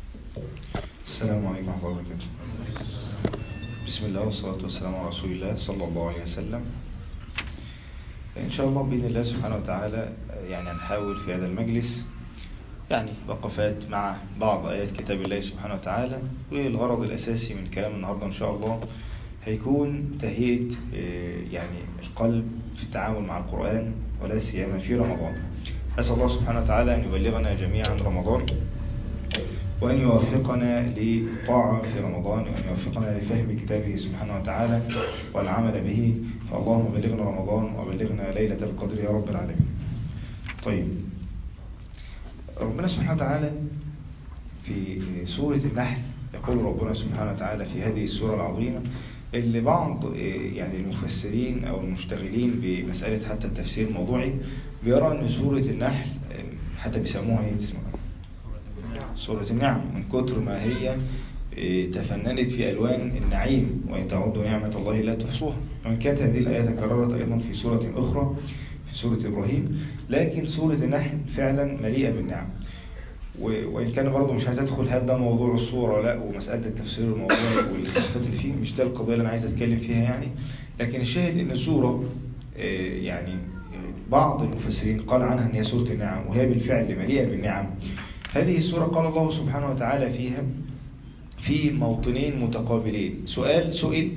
السلام عليكم ورحمة الله وبركاته بسم الله والصلاة والسلام على رسول الله صلى الله عليه وسلم إن شاء الله بإذن الله سبحانه وتعالى يعني هنحاول في هذا المجلس يعني وقفات مع بعض آيات كتاب الله سبحانه وتعالى والغرض الأساسي من كلام النهاردة إن شاء الله هيكون تهيئة يعني القلب في التعامل مع القرآن ولا سيما في رمضان أسأل الله سبحانه وتعالى أن يبلغنا جميعا رمضان وأن يوفقنا للطاعة في رمضان وأن يوفقنا لفهم كتابه سبحانه وتعالى والعمل به فاللهم بلغنا رمضان وبلغنا ليلة القدر يا رب العالمين طيب ربنا سبحانه وتعالى في سورة النحل يقول ربنا سبحانه وتعالى في هذه السورة العظيمة اللي بعض يعني المفسرين أو المشتغلين بمسألة حتى التفسير الموضوعي بيرى أن سورة النحل حتى بيسموها ايه اسمها سورة النعم من كتر ما هي تفننت في ألوان النعيم وإن تعودوا نعمة الله لا تحصوها وإن كانت هذه الآية تكررت أيضا في سورة أخرى في سورة إبراهيم لكن سورة النحل فعلا مليئة بالنعم وإن كان برضه مش عايز أدخل هذا موضوع الصورة لا ومسألة التفسير الموضوعي والخلافات اللي فيه مش ده القضية اللي أنا عايز أتكلم فيها يعني لكن الشاهد إن السورة يعني بعض المفسرين قال عنها أن هي سورة النعم وهي بالفعل مليئة بالنعم هذه السورة قال الله سبحانه وتعالى فيها في موطنين متقابلين سؤال سئل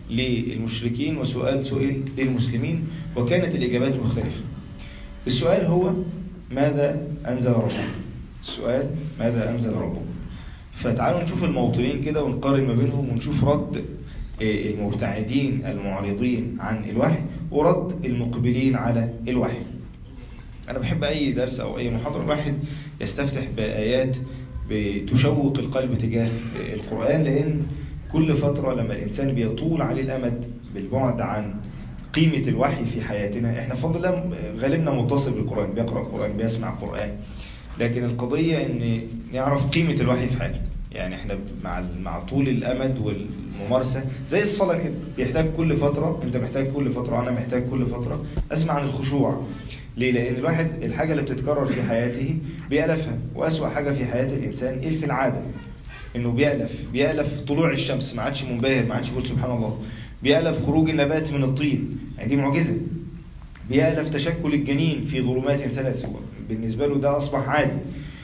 للمشركين وسؤال سئل للمسلمين وكانت الإجابات مختلفة السؤال هو ماذا أنزل ربكم السؤال ماذا أنزل ربكم فتعالوا نشوف الموطنين كده ونقارن ما بينهم ونشوف رد المبتعدين المعرضين عن الوحي ورد المقبلين على الوحي أنا بحب أي درس أو أي محاضرة الواحد يستفتح بآيات بتشوق القلب تجاه القرآن لأن كل فترة لما الإنسان بيطول عليه الأمد بالبعد عن قيمة الوحي في حياتنا احنا بفضل الله غالبنا متصل بالقرآن بيقرأ القرآن بيسمع القرآن لكن القضية ان نعرف قيمة الوحي في حياتنا يعني احنا مع مع طول الامد والممارسة زي الصلاة كده بيحتاج كل فترة انت محتاج كل فترة انا محتاج كل فترة اسمع عن الخشوع ليه لان الواحد الحاجة اللي بتتكرر في حياته بيألفها واسوأ حاجة في حياة الانسان ايه في العادة انه بيألف بيألف طلوع الشمس ما عادش منبهر ما عادش يقول سبحان الله بيألف خروج النبات من الطين يعني دي معجزة بيألف تشكل الجنين في ظلمات ثلاث بالنسبة له ده أصبح عادي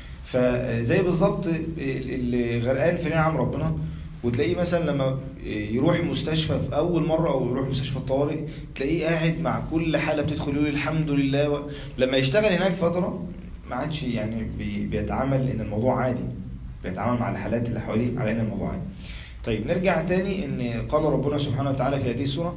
فزي بالظبط اللي غرقان في نعم ربنا وتلاقيه مثلا لما يروح مستشفى في أول مرة أو يروح مستشفى الطوارئ تلاقيه قاعد مع كل حالة بتدخل يقول الحمد لله و... لما يشتغل هناك فترة ما عادش يعني بيتعامل إن الموضوع عادي بيتعامل مع الحالات اللي حواليه على إن الموضوع عادي طيب نرجع تاني إن قال ربنا سبحانه وتعالى في هذه السورة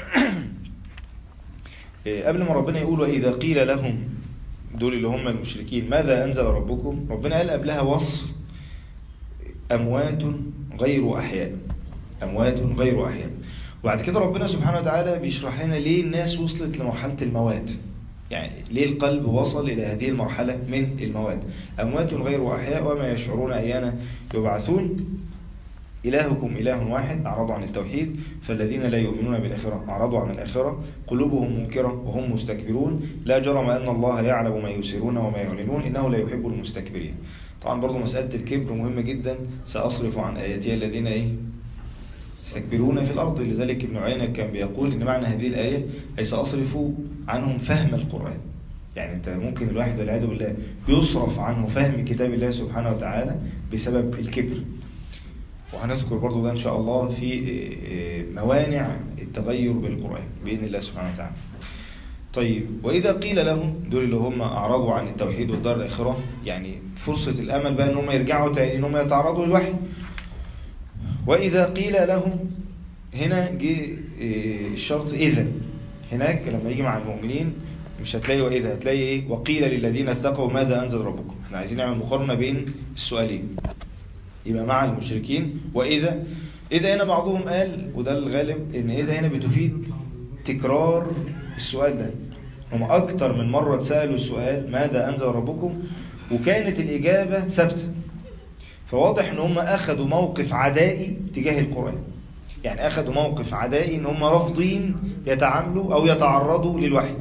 قبل ما ربنا يقول وإذا قيل لهم دول اللي هم المشركين ماذا أنزل ربكم ربنا قال قبلها وصف أموات غير أحياء أموات غير أحياء وبعد كده ربنا سبحانه وتعالى بيشرح لنا ليه الناس وصلت لمرحلة الموات يعني ليه القلب وصل إلى هذه المرحلة من الموات أموات غير أحياء وما يشعرون أيانا يبعثون إلهكم إله واحد أعرضوا عن التوحيد فالذين لا يؤمنون بالآخرة أعرضوا عن الآخرة قلوبهم منكرة وهم مستكبرون لا جرم أن الله يعلم ما يسرون وما يعلنون إنه لا يحب المستكبرين طبعا برضو مسألة الكبر مهمة جدا سأصرف عن آياتي الذين إيه يستكبرون في الأرض لذلك ابن عيينة كان بيقول إن معنى هذه الآية أي سأصرف عنهم فهم القرآن يعني انت ممكن الواحد والعياذ بالله يصرف عنه فهم كتاب الله سبحانه وتعالى بسبب الكبر وهنذكر برضو ده إن شاء الله في موانع التغير بالقرآن بإذن الله سبحانه وتعالى طيب وإذا قيل لهم دول اللي هم أعرضوا عن التوحيد والدار الآخرة يعني فرصة الأمل بقى أنهم يرجعوا تاني أنهم يتعرضوا للوحي وإذا قيل لهم هنا جه الشرط إذا هناك لما يجي مع المؤمنين مش هتلاقي وإذا هتلاقي إيه وقيل للذين اتقوا ماذا أنزل ربكم احنا عايزين نعمل مقارنة بين السؤالين يبقى مع المشركين وإذا إذا هنا بعضهم قال وده الغالب إن إذا هنا بتفيد تكرار السؤال ده هم أكتر من مرة تسألوا السؤال ماذا أنزل ربكم وكانت الإجابة ثابتة فواضح إن هم أخذوا موقف عدائي تجاه القرآن يعني أخذوا موقف عدائي إن هم رافضين يتعاملوا أو يتعرضوا للوحي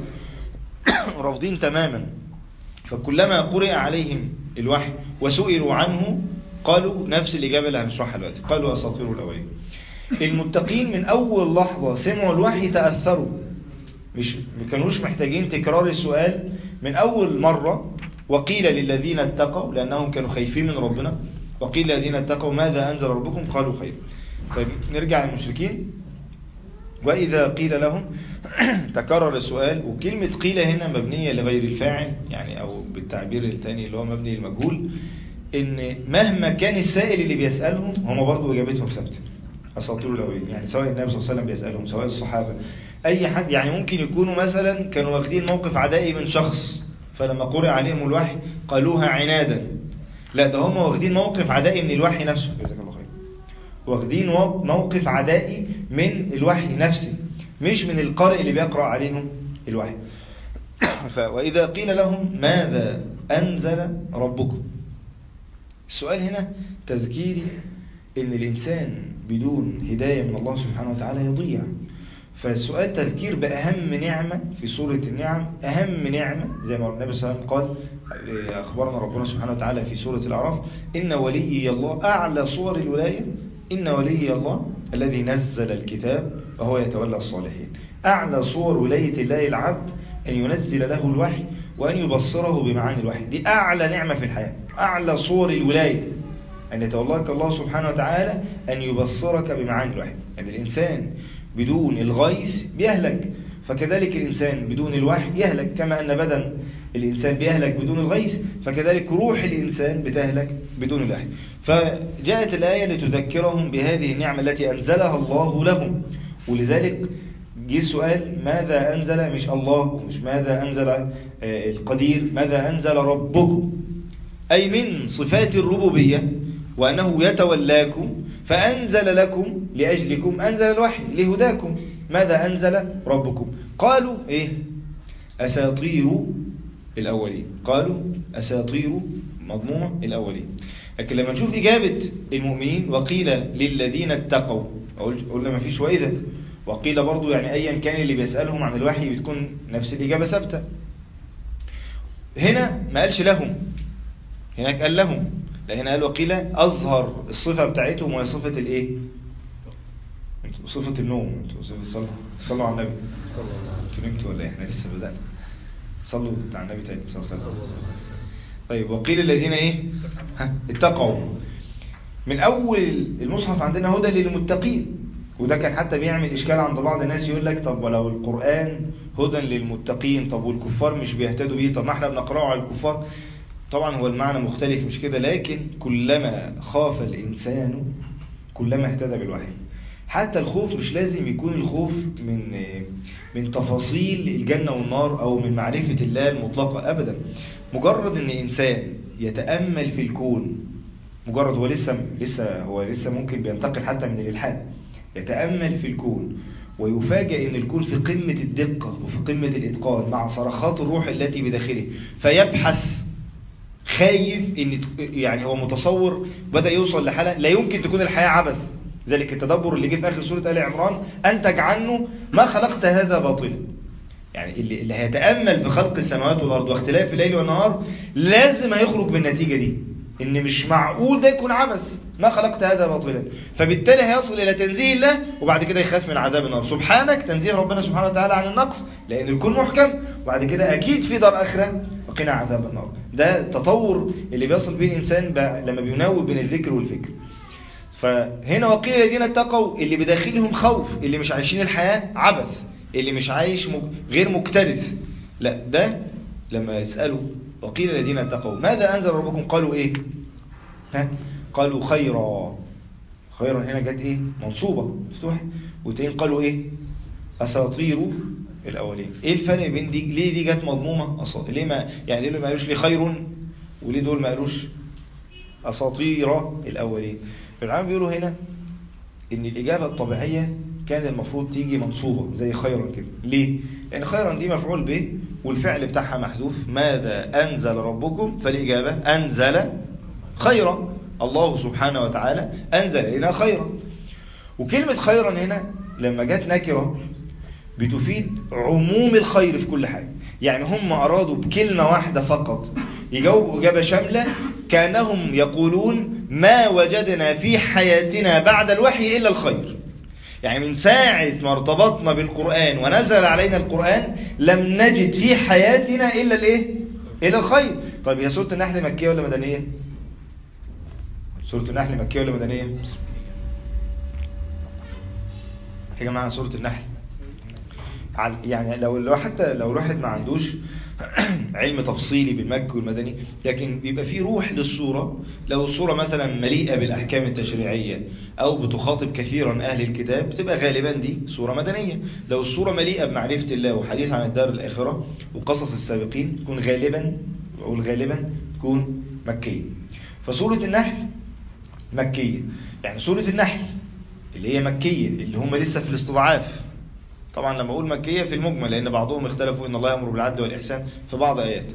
رافضين تماما فكلما قرئ عليهم الوحي وسئلوا عنه قالوا نفس الإجابة اللي هنشرحها دلوقتي قالوا أساطير الأولين المتقين من أول لحظة سمعوا الوحي تأثروا مش ما كانوش محتاجين تكرار السؤال من أول مرة وقيل للذين اتقوا لأنهم كانوا خايفين من ربنا وقيل للذين اتقوا ماذا أنزل ربكم قالوا خير طيب نرجع للمشركين وإذا قيل لهم تكرر السؤال وكلمة قيل هنا مبنية لغير الفاعل يعني أو بالتعبير الثاني اللي هو مبني المجهول إن مهما كان السائل اللي بيسألهم هم برضو إجابتهم ثابتة أساطير الأولين يعني سواء النبي صلى الله عليه وسلم بيسألهم سواء الصحابة أي حد يعني ممكن يكونوا مثلا كانوا واخدين موقف عدائي من شخص فلما قرئ عليهم الوحي قالوها عنادا لا ده هم واخدين موقف عدائي من الوحي نفسه جزاك الله خير واخدين موقف عدائي من الوحي نفسه مش من القارئ اللي بيقرأ عليهم الوحي وإذا قيل لهم ماذا أنزل ربكم السؤال هنا تذكيري ان الإنسان بدون هداية من الله سبحانه وتعالى يضيع فالسؤال تذكير بأهم نعمة في سورة النعم أهم نعمة زي ما النبي صلى الله عليه وسلم قال أخبرنا ربنا سبحانه وتعالى في سورة الأعراف إن ولي الله أعلى صور الولاية إن ولي الله الذي نزل الكتاب وهو يتولى الصالحين أعلى صور ولاية الله العبد أن ينزل له الوحي وأن يبصره بمعاني الوحي دي أعلى نعمة في الحياة أعلى صور الولاية أن يتولاك الله سبحانه وتعالى أن يبصرك بمعاني الوحي يعني الإنسان بدون الغيث بيهلك فكذلك الإنسان بدون الوحي يهلك كما أن بدن الإنسان بيهلك بدون الغيث فكذلك روح الإنسان بتهلك بدون الوحي فجاءت الآية لتذكرهم بهذه النعمة التي أنزلها الله لهم ولذلك جه السؤال ماذا أنزل مش الله مش ماذا أنزل القدير ماذا أنزل ربكم أي من صفات الربوبية وأنه يتولاكم فأنزل لكم لأجلكم أنزل الوحي لهداكم ماذا أنزل ربكم قالوا إيه أساطير الأولين قالوا أساطير مضمومة الأولين لكن لما نشوف إجابة المؤمنين وقيل للذين اتقوا قلنا ما فيش وإذا وقيل برضو يعني أيا كان اللي بيسألهم عن الوحي بتكون نفس الإجابة ثابتة هنا ما قالش لهم هناك قال لهم لا هنا قال وقيل أظهر الصفة بتاعتهم وهي صفة الإيه صفة النوم صفة صلوا صلوا على النبي انتوا نمتوا ولا احنا لسه بدأنا صلوا على النبي تاني صلى الله عليه وسلم طيب وقيل الذين ايه ها اتقوا من اول المصحف عندنا هدى للمتقين وده كان حتى بيعمل اشكال عند بعض الناس يقول لك طب ولو القرآن هدى للمتقين طب والكفار مش بيهتدوا بيه طب ما احنا بنقرأه على الكفار طبعا هو المعنى مختلف مش كده لكن كلما خاف الإنسان كلما اهتدى بالوحي حتى الخوف مش لازم يكون الخوف من من تفاصيل الجنة والنار أو من معرفة الله المطلقة أبدا مجرد أن إنسان يتأمل في الكون مجرد هو لسه لسه هو لسه ممكن بينتقل حتى من الإلحاد يتأمل في الكون ويفاجئ ان الكون في قمة الدقة وفي قمة الاتقان مع صرخات الروح التي بداخله فيبحث خايف ان يعني هو متصور بدأ يوصل لحالة لا يمكن تكون الحياة عبث ذلك التدبر اللي جه في اخر سورة آل عمران انتج عنه ما خلقت هذا باطلا يعني اللي, اللي هيتأمل في خلق السماوات والأرض واختلاف الليل والنهار لازم هيخرج بالنتيجة دي ان مش معقول ده يكون عبث ما خلقت هذا باطلا فبالتالي هيصل الى تنزيه الله وبعد كده يخاف من عذاب النار سبحانك تنزيه ربنا سبحانه وتعالى عن النقص لان الكون محكم وبعد كده اكيد في دار اخره وقنا عذاب النار ده التطور اللي بيصل به الانسان لما بيناوب بين الذكر والفكر فهنا وقيل الذين اتقوا اللي بداخلهم خوف اللي مش عايشين الحياة عبث اللي مش عايش مك... غير مكترث لا ده لما يسألوا وقيل الذين اتقوا ماذا أنزل ربكم قالوا إيه ها؟ قالوا خيرا خيرا هنا جت إيه منصوبة مفتوح وتين قالوا إيه أساطير الأولين إيه الفرق بين دي ليه دي جت مضمومة أصلا ليه ما يعني ليه ما قالوش ليه خير وليه دول ما قالوش أساطير الأولين فالعام بيقولوا هنا ان الإجابة الطبيعية كان المفروض تيجي منصوبة زي خيرا كده ليه؟ لأن خيرا دي مفعول به والفعل بتاعها محذوف ماذا أنزل ربكم فالإجابة أنزل خيرا الله سبحانه وتعالى أنزل لنا خيرا وكلمة خيرا هنا لما جت نكرة بتفيد عموم الخير في كل حاجة يعني هم أرادوا بكلمة واحدة فقط يجاوبوا إجابة شاملة كأنهم يقولون ما وجدنا في حياتنا بعد الوحي إلا الخير يعني من ساعة ما ارتبطنا بالقرآن ونزل علينا القرآن لم نجد في حياتنا إلا الإيه؟ إلا الخير طيب هي سورة النحل مكية ولا مدنية؟ سورة النحل مكية ولا مدنية؟ يا جماعة سورة النحل يعني لو لو حتى لو الواحد ما عندوش علم تفصيلي بالمكي والمدني لكن بيبقى فيه روح للصورة لو الصورة مثلا مليئة بالأحكام التشريعية أو بتخاطب كثيرا أهل الكتاب بتبقى غالبا دي صورة مدنية لو الصورة مليئة بمعرفة الله وحديث عن الدار الآخرة وقصص السابقين تكون غالبا أقول غالبا تكون مكية فسورة النحل مكية يعني سورة النحل اللي هي مكية اللي هم لسه في الاستضعاف طبعا لما اقول مكية في المجمل لان بعضهم اختلفوا ان الله يأمر بالعدل والإحسان في بعض آيات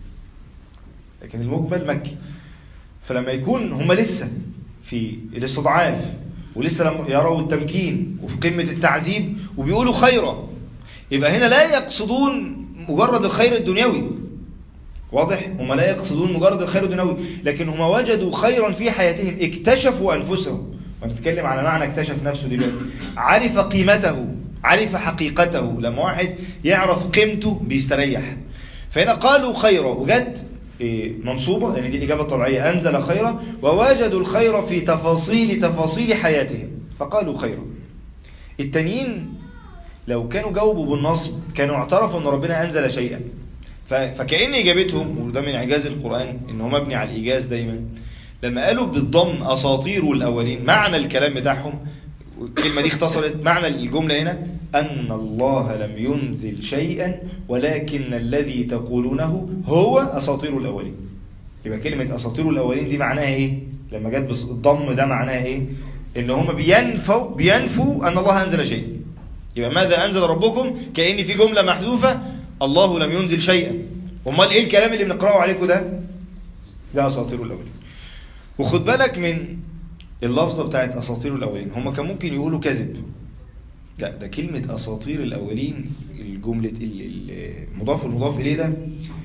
لكن المجمل مكي فلما يكون هم لسه في الاستضعاف ولسه لم يروا التمكين وفي قمة التعذيب وبيقولوا خيرا يبقى هنا لا يقصدون مجرد الخير الدنيوي واضح هم لا يقصدون مجرد الخير الدنيوي لكن هم وجدوا خيرا في حياتهم اكتشفوا أنفسهم ونتكلم على معنى اكتشف نفسه دلوقتي عرف قيمته عرف حقيقته لما واحد يعرف قيمته بيستريح فهنا قالوا خيرا وجد منصوبة لأن دي الإجابة الطبيعية أنزل خيرا ووجدوا الخير في تفاصيل تفاصيل حياتهم فقالوا خيرا التانيين لو كانوا جاوبوا بالنصب كانوا اعترفوا أن ربنا أنزل شيئا فكأن إجابتهم وده من إعجاز القرآن إن هو مبني على الإيجاز دايما لما قالوا بالضم أساطير الأولين معنى الكلام بتاعهم الكلمة دي اختصرت معنى الجملة هنا أن الله لم ينزل شيئا ولكن الذي تقولونه هو أساطير الأولين يبقى كلمة أساطير الأولين دي معناها إيه لما جت بالضم ده معناها إيه إن هم بينفوا بينفوا أن الله أنزل شيئا يبقى ماذا أنزل ربكم كأن في جملة محذوفة الله لم ينزل شيئا امال إيه الكلام اللي بنقرأه عليكم ده ده أساطير الأولين وخد بالك من اللفظة بتاعت أساطير الأولين هم كان ممكن يقولوا كذب لا ده كلمة أساطير الأولين الجملة المضاف والمضاف إليه ده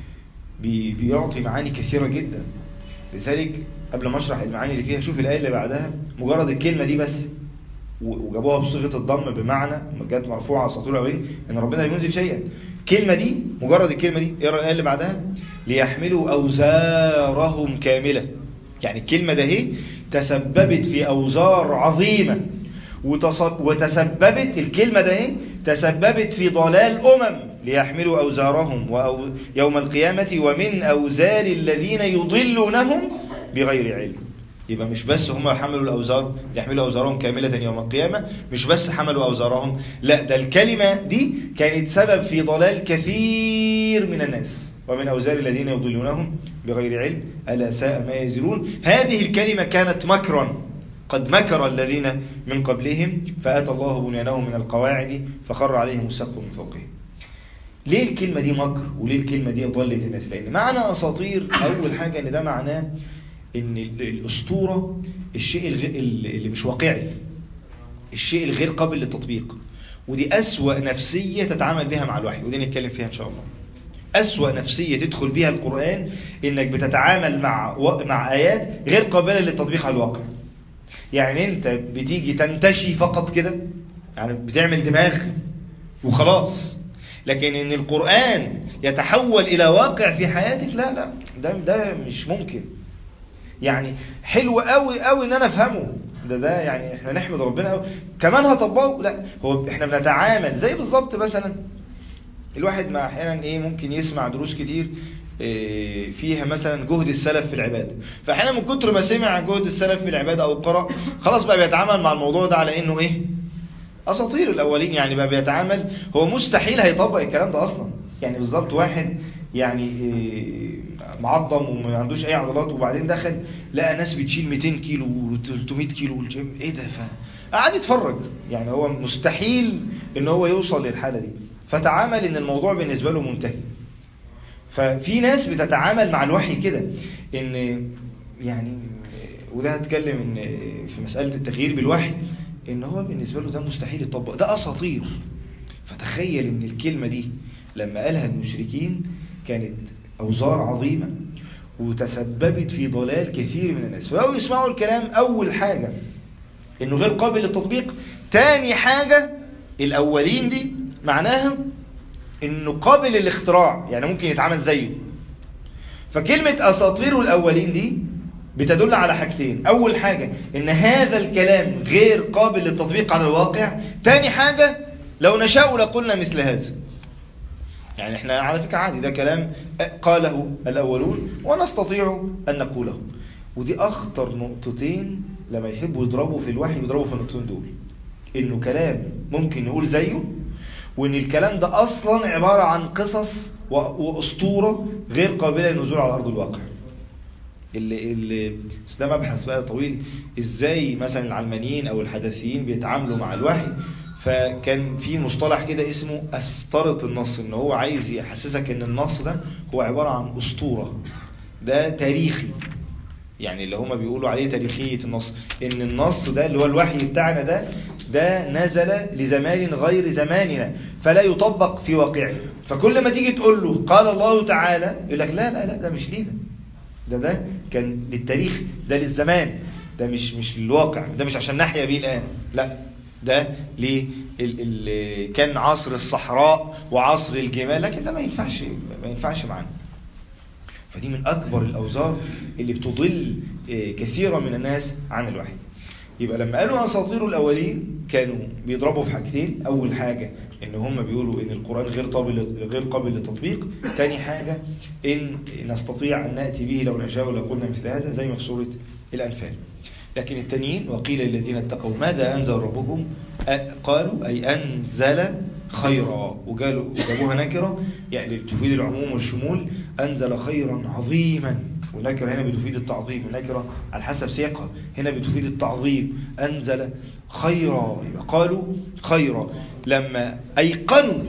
بيعطي معاني كثيرة جدا لذلك قبل ما أشرح المعاني اللي فيها شوف الآية اللي بعدها مجرد الكلمة دي بس وجابوها بصيغة الضم بمعنى جت مرفوعة أساطير الأولين إن ربنا لا ينزل شيئا الكلمة دي مجرد الكلمة دي اقرا الآية اللي بعدها ليحملوا أوزارهم كاملة يعني الكلمة ده هي تسببت في أوزار عظيمة وتسببت الكلمة ده هي تسببت في ضلال أمم ليحملوا أوزارهم وأو يوم القيامة ومن أوزار الذين يضلونهم بغير علم يبقى مش بس هم حملوا الأوزار يحملوا أوزارهم كاملة يوم القيامة مش بس حملوا أوزارهم لا ده الكلمة دي كانت سبب في ضلال كثير من الناس ومن أوزار الذين يضلونهم بغير علم ألا ساء ما يزرون هذه الكلمة كانت مكرا قد مكر الذين من قبلهم فأتى الله بنيانهم من القواعد فخر عليهم السقف من فوقهم ليه الكلمة دي مكر وليه الكلمة دي ضلت الناس لأن معنى أساطير أول حاجة أن ده معناه أن الأسطورة الشيء اللي مش واقعي الشيء الغير قابل للتطبيق ودي أسوأ نفسية تتعامل بها مع الوحي ودي نتكلم فيها إن شاء الله أسوأ نفسية تدخل بيها القرآن إنك بتتعامل مع مع آيات غير قابلة للتطبيق على الواقع يعني أنت بتيجي تنتشي فقط كده يعني بتعمل دماغ وخلاص لكن إن القرآن يتحول إلى واقع في حياتك لا لا ده ده مش ممكن يعني حلو قوي قوي ان انا افهمه ده ده يعني احنا نحمد ربنا قوي كمان هطبقه لا هو احنا بنتعامل زي بالظبط مثلا الواحد ما احيانا ايه ممكن يسمع دروس كتير إيه فيها مثلا جهد السلف في العبادة فاحيانا من كتر ما سمع عن جهد السلف في العبادة او قرأ خلاص بقى بيتعامل مع الموضوع ده على انه ايه اساطير الاولين يعني بقى بيتعامل هو مستحيل هيطبق الكلام ده اصلا يعني بالظبط واحد يعني إيه معظم وما عندوش اي عضلات وبعدين دخل لقى ناس بتشيل 200 كيلو و300 كيلو ايه ده فقعد يتفرج يعني هو مستحيل ان هو يوصل للحالة دي فتعامل ان الموضوع بالنسبة له منتهي ففي ناس بتتعامل مع الوحي كده ان يعني وده هتكلم ان في مسألة التغيير بالوحي ان هو بالنسبة له ده مستحيل يطبق ده اساطير فتخيل ان الكلمة دي لما قالها المشركين كانت أوزار عظيمة وتسببت في ضلال كثير من الناس فلو يسمعوا الكلام أول حاجة إنه غير قابل للتطبيق تاني حاجة الأولين دي معناها إنه قابل للاختراع يعني ممكن يتعمل زيه فكلمة أساطير الأولين دي بتدل على حاجتين أول حاجة إن هذا الكلام غير قابل للتطبيق على الواقع تاني حاجة لو نشاء لقلنا مثل هذا يعني احنا على فكرة عادي ده كلام قاله الأولون ونستطيع أن نقوله ودي أخطر نقطتين لما يحبوا يضربوا في الوحي يضربوا في النقطتين دول إنه كلام ممكن نقول زيه وإن الكلام ده أصلا عبارة عن قصص وأسطورة غير قابلة للنزول على أرض الواقع اللي اللي ده مبحث بقى طويل ازاي مثلا العلمانيين او الحداثيين بيتعاملوا مع الوحي فكان في مصطلح كده اسمه أسطرة النص ان هو عايز يحسسك ان النص ده هو عبارة عن أسطورة ده تاريخي يعني اللي هما بيقولوا عليه تاريخية النص ان النص ده اللي هو الوحي بتاعنا ده ده نزل لزمان غير زماننا فلا يطبق في واقعه فكل ما تيجي تقول له قال الله تعالى يقول لك لا لا لا ده مش لينا ده ده كان للتاريخ ده للزمان ده مش مش للواقع ده مش عشان نحيا بيه الآن لا ده ليه كان عصر الصحراء وعصر الجمال لكن ده ما ينفعش ما ينفعش معانا فدي من أكبر الأوزار اللي بتضل كثيرا من الناس عن الوحي يبقى لما قالوا أساطير الأولين كانوا بيضربوا في حاجتين أول حاجة إن هم بيقولوا إن القرآن غير قابل غير قابل للتطبيق تاني حاجة إن نستطيع أن نأتي به لو نشاء لقلنا مثل هذا زي ما في سورة الأنفال لكن التانيين وقيل للذين اتقوا ماذا أنزل ربكم قالوا أي أنزل خيرا وقالوا وجابوها نكرة يعني تفيد العموم والشمول أنزل خيرا عظيما ونكرة هنا بتفيد التعظيم النكرة على حسب سياقها هنا بتفيد التعظيم أنزل خيرا قالوا خيرا لما أيقنوا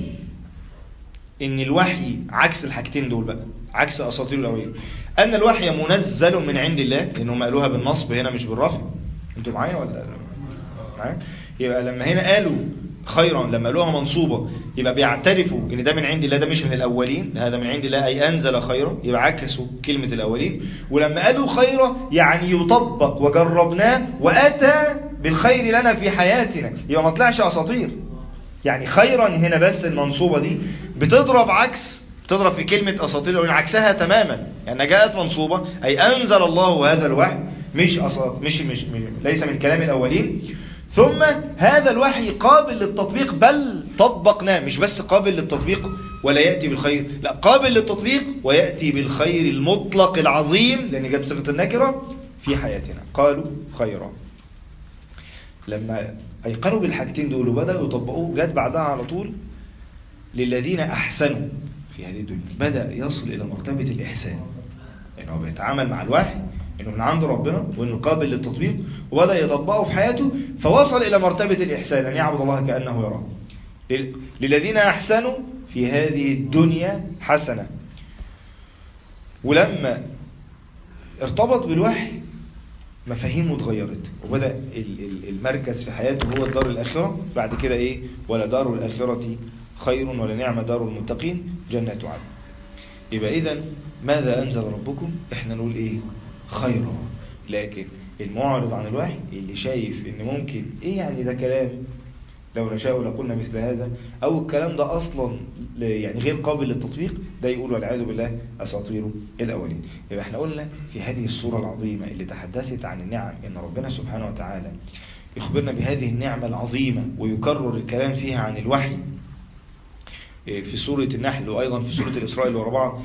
إن الوحي عكس الحاجتين دول بقى عكس أساطير الأولين أن الوحي منزل من عند الله لأنهم قالوها بالنصب هنا مش بالرفع أنتوا معايا ولا معايا يبقى لما هنا قالوا خيرا لما قالوها منصوبة يبقى بيعترفوا ان ده من عند الله ده مش من الاولين هذا من عند الله اي انزل خيرا يبقى عكسوا كلمة الاولين ولما قالوا خيرا يعني يطبق وجربناه واتى بالخير لنا في حياتنا يبقى ما طلعش اساطير يعني خيرا هنا بس المنصوبة دي بتضرب عكس تضرب في كلمة اساطير الاولين عكسها تماما يعني جاءت منصوبة اي انزل الله هذا الوحي مش أساط مش, مش, مش ليس من كلام الاولين ثم هذا الوحي قابل للتطبيق بل طبقناه مش بس قابل للتطبيق ولا يأتي بالخير لا قابل للتطبيق ويأتي بالخير المطلق العظيم لأن جاب صفة النكرة في حياتنا قالوا خيرا لما أيقنوا بالحاجتين دول وبدأوا يطبقوه جت بعدها على طول للذين أحسنوا في هذه الدنيا بدأ يصل إلى مرتبة الإحسان يعني هو بيتعامل مع الوحي انه من عند ربنا وانه قابل للتطبيق وبدأ يطبقه في حياته فوصل الى مرتبة الاحسان ان يعبد الله كأنه يراه للذين احسنوا في هذه الدنيا حسنة ولما ارتبط بالوحي مفاهيمه اتغيرت وبدأ المركز في حياته هو الدار الآخرة بعد كده ايه ولا دار الآخرة خير ولا نعم دار المتقين جنات عدن يبقى اذا ماذا أنزل ربكم احنا نقول ايه خيرا لكن المعرض عن الوحي اللي شايف ان ممكن ايه يعني ده كلام لو نشاء لقلنا مثل هذا او الكلام ده اصلا يعني غير قابل للتطبيق ده يقول والعياذ بالله اساطير الاولين يبقى احنا قلنا في هذه الصورة العظيمة اللي تحدثت عن النعم ان ربنا سبحانه وتعالى يخبرنا بهذه النعمة العظيمة ويكرر الكلام فيها عن الوحي في سورة النحل وأيضا في سورة الإسراء اللي ورا بعض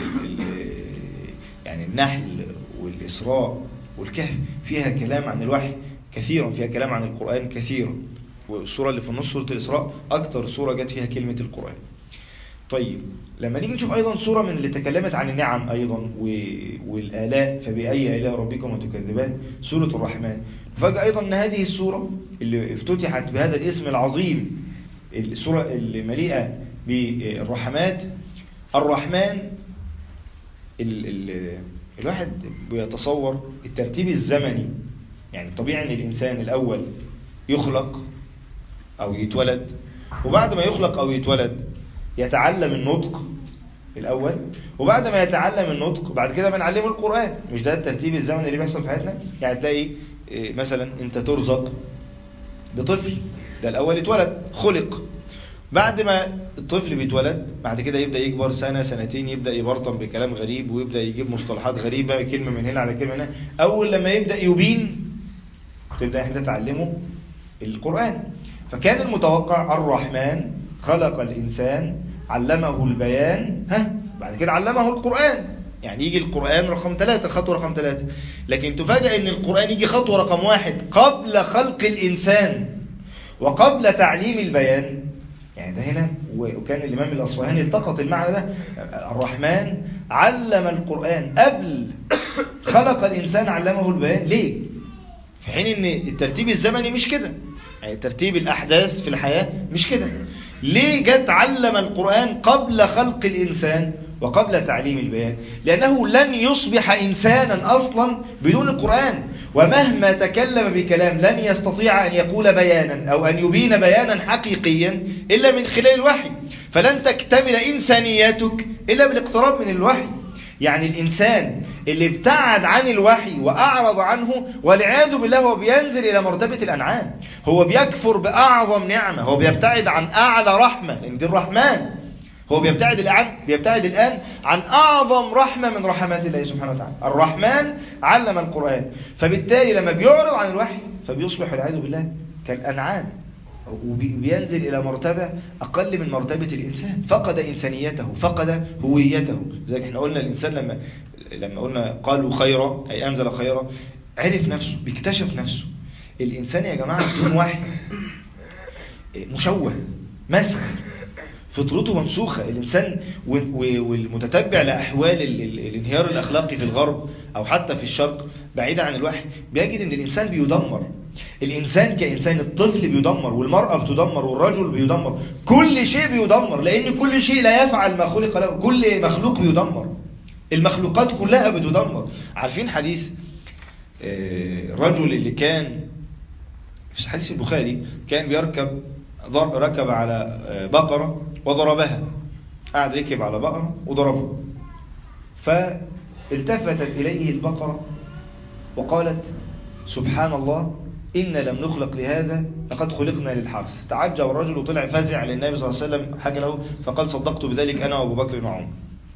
يعني النحل والإسراء والكهف فيها كلام عن الوحي كثيرا فيها كلام عن القرآن كثيرا والسورة اللي في النص سورة الإسراء أكثر سورة جت فيها كلمة القرآن طيب لما نيجي نشوف أيضا سورة من اللي تكلمت عن النعم أيضا والآلاء فبأي آلاء ربكم تكذبان سورة الرحمن فجأة أيضا أن هذه السورة اللي افتتحت بهذا الاسم العظيم السورة المليئة بالرحمات الرحمن ال ال الواحد بيتصور الترتيب الزمني يعني طبيعي ان الانسان الاول يخلق او يتولد وبعد ما يخلق او يتولد يتعلم النطق الأول وبعد ما يتعلم النطق بعد كده بنعلمه القرآن مش ده الترتيب الزمني اللي بيحصل في حياتنا يعني تلاقي إيه، مثلا انت ترزق بطفل ده الأول اتولد خلق بعد ما الطفل بيتولد بعد كده يبدأ يكبر سنة سنتين يبدأ يبرطم بكلام غريب ويبدأ يجيب مصطلحات غريبة كلمة من هنا على كلمة من هنا أول لما يبدأ يبين تبدأ احنا تعلمه القرآن فكان المتوقع الرحمن خلق الإنسان علمه البيان ها بعد كده علمه القرآن يعني يجي القرآن رقم ثلاثة خطوة رقم ثلاثة لكن تفاجأ ان القرآن يجي خطوة رقم واحد قبل خلق الإنسان وقبل تعليم البيان يعني ده هنا وكان الإمام الأصفهاني التقط المعنى ده الرحمن علم القرآن قبل خلق الإنسان علمه البيان ليه؟ في حين ان الترتيب الزمني مش كده يعني ترتيب الأحداث في الحياة مش كده ليه جت علم القرآن قبل خلق الإنسان وقبل تعليم البيان لأنه لن يصبح إنسانا أصلا بدون القرآن ومهما تكلم بكلام لن يستطيع أن يقول بيانا أو أن يبين بيانا حقيقيا إلا من خلال الوحي فلن تكتمل إنسانيتك إلا بالاقتراب من الوحي يعني الإنسان اللي ابتعد عن الوحي وأعرض عنه والعياذ بالله هو بينزل إلى مرتبة الأنعام هو بيكفر بأعظم نعمة هو بيبتعد عن أعلى رحمة لأن دي الرحمن هو بيبتعد الآن بيبتعد الآن عن أعظم رحمة من رحمات الله سبحانه وتعالى الرحمن علم القرآن فبالتالي لما بيعرض عن الوحي فبيصبح والعياذ بالله كالأنعام وبينزل إلى مرتبة أقل من مرتبة الإنسان فقد إنسانيته فقد هويته زي احنا قلنا الإنسان لما لما قلنا قالوا خيرا أي أنزل خيرا عرف نفسه بيكتشف نفسه الإنسان يا جماعة بدون وحي مشوه مسخ فطرته ممسوخة الإنسان والمتتبع لأحوال الانهيار الأخلاقي في الغرب أو حتى في الشرق بعيدا عن الوحي بيجد أن الإنسان بيدمر الإنسان كإنسان الطفل بيدمر والمرأة بتدمر والرجل بيدمر كل شيء بيدمر لأن كل شيء لا يفعل ما خلق له كل مخلوق بيدمر المخلوقات كلها بتدمر عارفين حديث الرجل اللي كان في حديث البخاري كان بيركب ركب على بقرة وضربها قعد ركب على بقرة وضربها فالتفتت إليه البقرة وقالت سبحان الله إن لم نخلق لهذا لقد خلقنا للحرث تعجب الرجل وطلع فزع للنبي صلى الله عليه وسلم حكى له فقال صدقت بذلك أنا وأبو بكر وعمر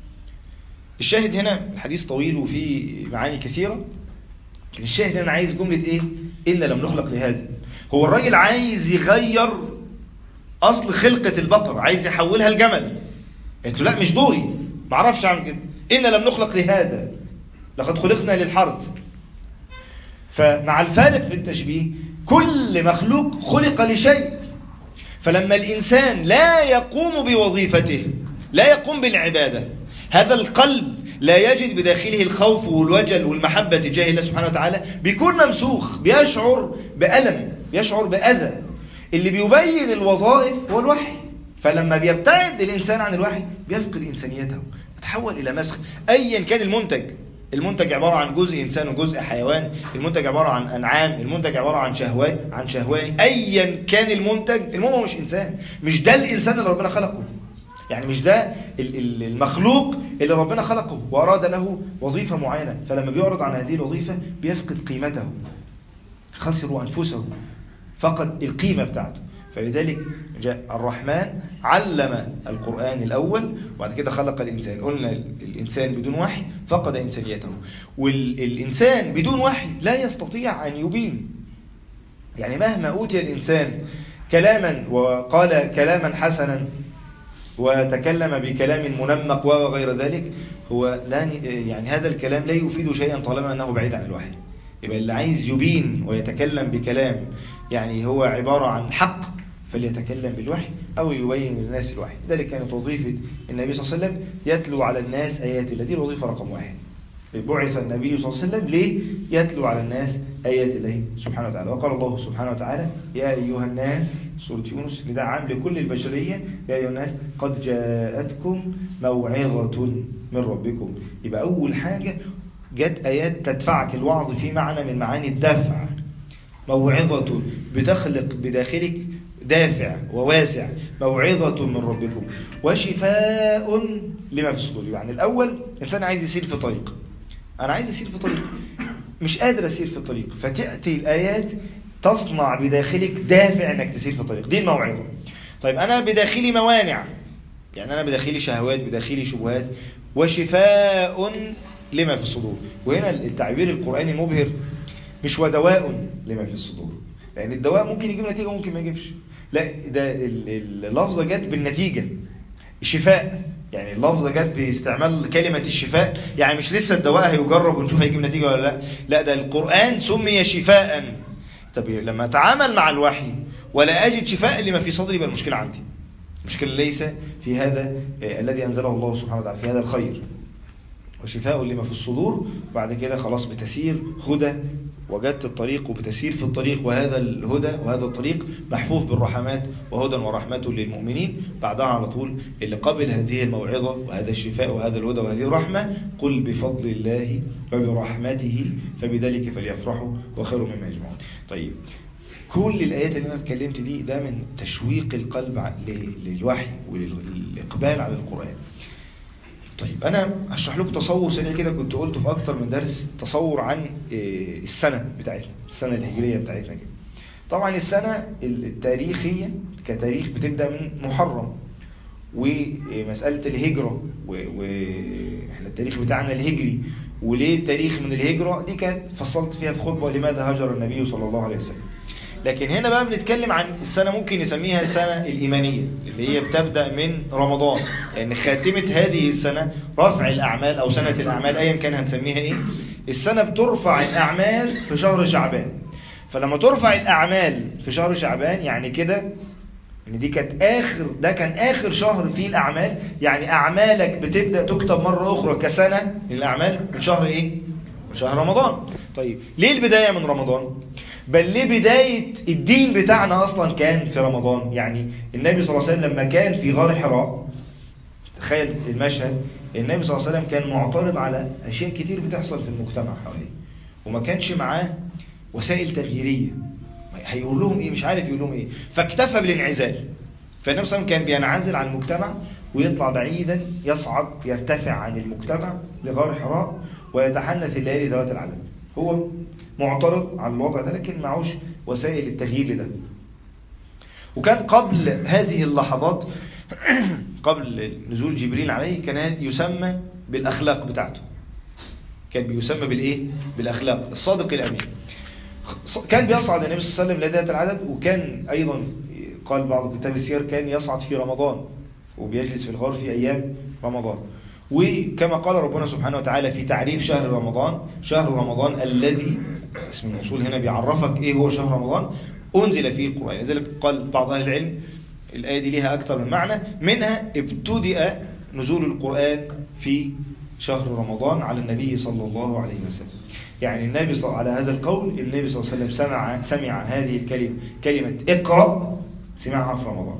الشاهد هنا الحديث طويل وفيه معاني كثيرة الشاهد هنا عايز جملة إيه إن لم نخلق لهذا هو الراجل عايز يغير أصل خلقة البقر عايز يحولها الجمل قلت لا مش دوري ما اعرفش اعمل كده إن لم نخلق لهذا لقد خلقنا للحرث فمع الفارق في التشبيه كل مخلوق خلق لشيء فلما الإنسان لا يقوم بوظيفته لا يقوم بالعبادة هذا القلب لا يجد بداخله الخوف والوجل والمحبة تجاه الله سبحانه وتعالى بيكون ممسوخ بيشعر بألم بيشعر بأذى اللي بيبين الوظائف هو الوحي فلما بيبتعد الإنسان عن الوحي بيفقد إنسانيته يتحول إلى مسخ أيا كان المنتج المنتج عبارة عن جزء إنسان وجزء حيوان المنتج عبارة عن أنعام المنتج عبارة عن شهوات عن شهواني أيا كان المنتج المهم مش إنسان مش ده الإنسان اللي ربنا خلقه يعني مش ده المخلوق اللي ربنا خلقه وأراد له وظيفة معينة فلما بيعرض عن هذه الوظيفة بيفقد قيمته خسروا أنفسهم فقد القيمة بتاعته فلذلك جاء الرحمن علم القرآن الأول وبعد كده خلق الإنسان قلنا الإنسان بدون وحي فقد إنسانيته والإنسان بدون وحي لا يستطيع أن يبين يعني مهما أوتي الإنسان كلاما وقال كلاما حسنا وتكلم بكلام منمق وغير ذلك هو لا يعني هذا الكلام لا يفيد شيئا طالما أنه بعيد عن الوحي يبقى اللي عايز يبين ويتكلم بكلام يعني هو عبارة عن حق فليتكلم بالوحي أو يبين للناس الوحي ذلك كانت وظيفة النبي صلى الله عليه وسلم يتلو على الناس آيات الله دي الوظيفة رقم واحد بعث النبي صلى الله عليه وسلم ليه يتلو على الناس آيات الله سبحانه وتعالى وقال الله سبحانه وتعالى يا أيها الناس سورة يونس نداء عام لكل البشرية يا أيها الناس قد جاءتكم موعظة من ربكم يبقى أول حاجة جت آيات تدفعك الوعظ في معنى من معاني الدفع موعظة بتخلق بداخلك دافع وواسع موعظة من ربكم وشفاء لما في الصدور يعني الأول إنسان عايز يسير في طريق أنا عايز أسير في طريق مش قادر أسير في الطريق فتأتي الآيات تصنع بداخلك دافع أنك تسير في الطريق دي الموعظة طيب أنا بداخلي موانع يعني أنا بداخلي شهوات بداخلي شبهات وشفاء لما في الصدور وهنا التعبير القرآني مبهر مش ودواء لما في الصدور لأن الدواء ممكن يجيب نتيجة وممكن ما يجيبش لا ده اللفظة جت بالنتيجة الشفاء يعني اللفظة جت باستعمال كلمة الشفاء يعني مش لسه الدواء هيجرب ونشوف هيجيب نتيجة ولا لا لا ده القرآن سمي شفاء طب لما اتعامل مع الوحي ولا أجد شفاء لما في صدري يبقى المشكلة عندي المشكلة ليس في هذا آه الذي أنزله الله سبحانه وتعالى في هذا الخير وشفاء لما في الصدور بعد كده خلاص بتسير هدى وجدت الطريق وبتسير في الطريق وهذا الهدى وهذا الطريق محفوف بالرحمات وهدى ورحمة للمؤمنين بعدها على طول اللي قبل هذه الموعظة وهذا الشفاء وهذا الهدى وهذه الرحمة قل بفضل الله وبرحمته فبذلك فليفرحوا وخير مما يجمعون طيب كل الآيات اللي أنا اتكلمت دي ده من تشويق القلب للوحي وللإقبال على القرآن طيب أنا هشرح لكم تصور سريع كده كنت قلته في أكتر من درس تصور عن السنة بتاعتنا السنة الهجرية بتاعتنا كده طبعا السنة التاريخية كتاريخ بتبدأ من محرم ومسألة الهجرة وإحنا التاريخ بتاعنا الهجري وليه التاريخ من الهجرة دي كانت فصلت فيها في خطبة لماذا هجر النبي صلى الله عليه وسلم لكن هنا بقى بنتكلم عن السنة ممكن نسميها السنة الإيمانية اللي هي بتبدأ من رمضان لأن خاتمة هذه السنة رفع الأعمال أو سنة الأعمال أيا كان هنسميها إيه السنة بترفع الأعمال في شهر شعبان فلما ترفع الأعمال في شهر شعبان يعني كده ان دي كانت اخر ده كان اخر شهر فيه الاعمال يعني اعمالك بتبدا تكتب مره اخرى كسنه للاعمال من شهر ايه من شهر رمضان طيب ليه البدايه من رمضان بل ليه بداية الدين بتاعنا أصلا كان في رمضان يعني النبي صلى الله عليه وسلم لما كان في غار حراء تخيل المشهد النبي صلى الله عليه وسلم كان معترض على أشياء كتير بتحصل في المجتمع حواليه وما كانش معاه وسائل تغييرية هيقول لهم ايه مش عارف يقول لهم ايه فاكتفى بالانعزال فالنبي صلى الله عليه وسلم كان بينعزل عن المجتمع ويطلع بعيدا يصعد يرتفع عن المجتمع لغار حراء ويتحنث الليالي ذوات العدد هو معترض على الوضع ده لكن معوش وسائل التغيير لده وكان قبل هذه اللحظات قبل نزول جبريل عليه كان يسمى بالأخلاق بتاعته كان بيسمى بالإيه؟ بالأخلاق الصادق الأمين كان بيصعد النبي صلى الله عليه وسلم لذات العدد وكان أيضا قال بعض كتاب السير كان يصعد في رمضان وبيجلس في الغار في أيام رمضان وكما قال ربنا سبحانه وتعالى في تعريف شهر رمضان شهر رمضان الذي اسم الموصول هنا بيعرفك ايه هو شهر رمضان انزل فيه القرآن لذلك قال بعض اهل العلم الآية دي ليها أكثر من معنى منها ابتدأ نزول القرآن في شهر رمضان على النبي صلى الله عليه وسلم يعني النبي صلى على هذا القول النبي صلى الله عليه وسلم سمع سمع هذه الكلمة كلمة اقرأ سمعها في رمضان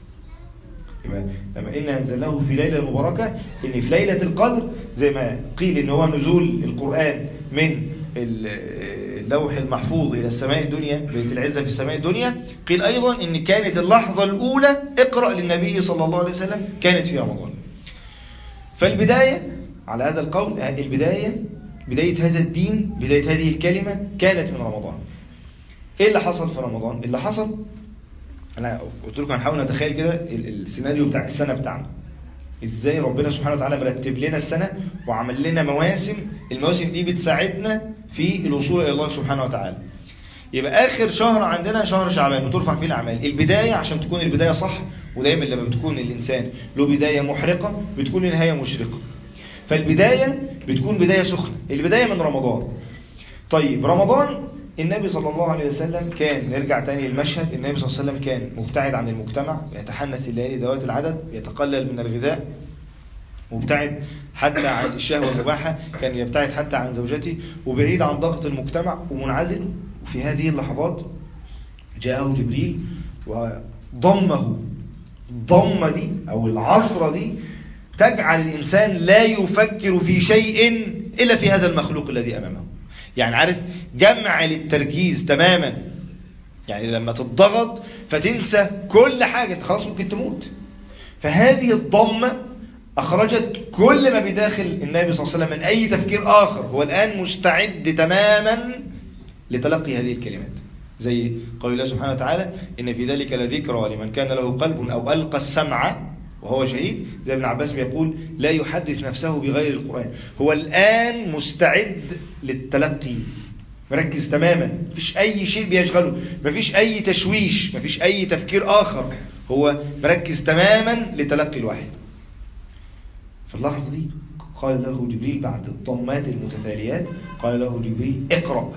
لما إنا أنزلناه في ليلة مباركة إن في ليلة القدر زي ما قيل إن هو نزول القرآن من اللوح المحفوظ إلى السماء الدنيا بيت العزة في السماء الدنيا قيل أيضا إن كانت اللحظة الأولى اقرأ للنبي صلى الله عليه وسلم كانت في رمضان فالبداية على هذا القول البداية بداية هذا الدين بداية هذه الكلمة كانت من رمضان إيه اللي حصل في رمضان اللي حصل أنا قلت لكم هنحاول نتخيل كده السيناريو بتاع السنة بتاعنا ازاي ربنا سبحانه وتعالى مرتب لنا السنة وعمل لنا مواسم المواسم دي بتساعدنا في الوصول الى الله سبحانه وتعالى يبقى اخر شهر عندنا شهر شعبان بترفع فيه الاعمال البداية عشان تكون البداية صح ودايما لما بتكون الانسان له بداية محرقة بتكون النهاية مشرقة فالبداية بتكون بداية سخنة البداية من رمضان طيب رمضان النبي صلى الله عليه وسلم كان نرجع تاني للمشهد النبي صلى الله عليه وسلم كان مبتعد عن المجتمع يتحنث الليالي ذوات العدد يتقلل من الغذاء مبتعد حتى عن الشهوة المباحة كان يبتعد حتى عن زوجته وبعيد عن ضغط المجتمع ومنعزل وفي هذه اللحظات جاءه جبريل وضمه الضمة دي أو العصرة دي تجعل الإنسان لا يفكر في شيء إلا في هذا المخلوق الذي أمامه يعني عارف جمع للتركيز تماما يعني لما تتضغط فتنسى كل حاجة خلاص ممكن تموت فهذه الضمة أخرجت كل ما بداخل النبي صلى الله عليه وسلم من أي تفكير آخر هو الآن مستعد تماما لتلقي هذه الكلمات زي قول الله سبحانه وتعالى إن في ذلك لذكرى لمن كان له قلب أو ألقى السمع وهو شهيد زي ابن عباس بيقول لا يحدث نفسه بغير القرآن هو الآن مستعد للتلقي مركز تماما مفيش أي شيء بيشغله مفيش أي تشويش مفيش أي تفكير آخر هو مركز تماما لتلقي الوحي في اللحظة دي قال له جبريل بعد الضمات المتتاليات قال له جبريل اقرأ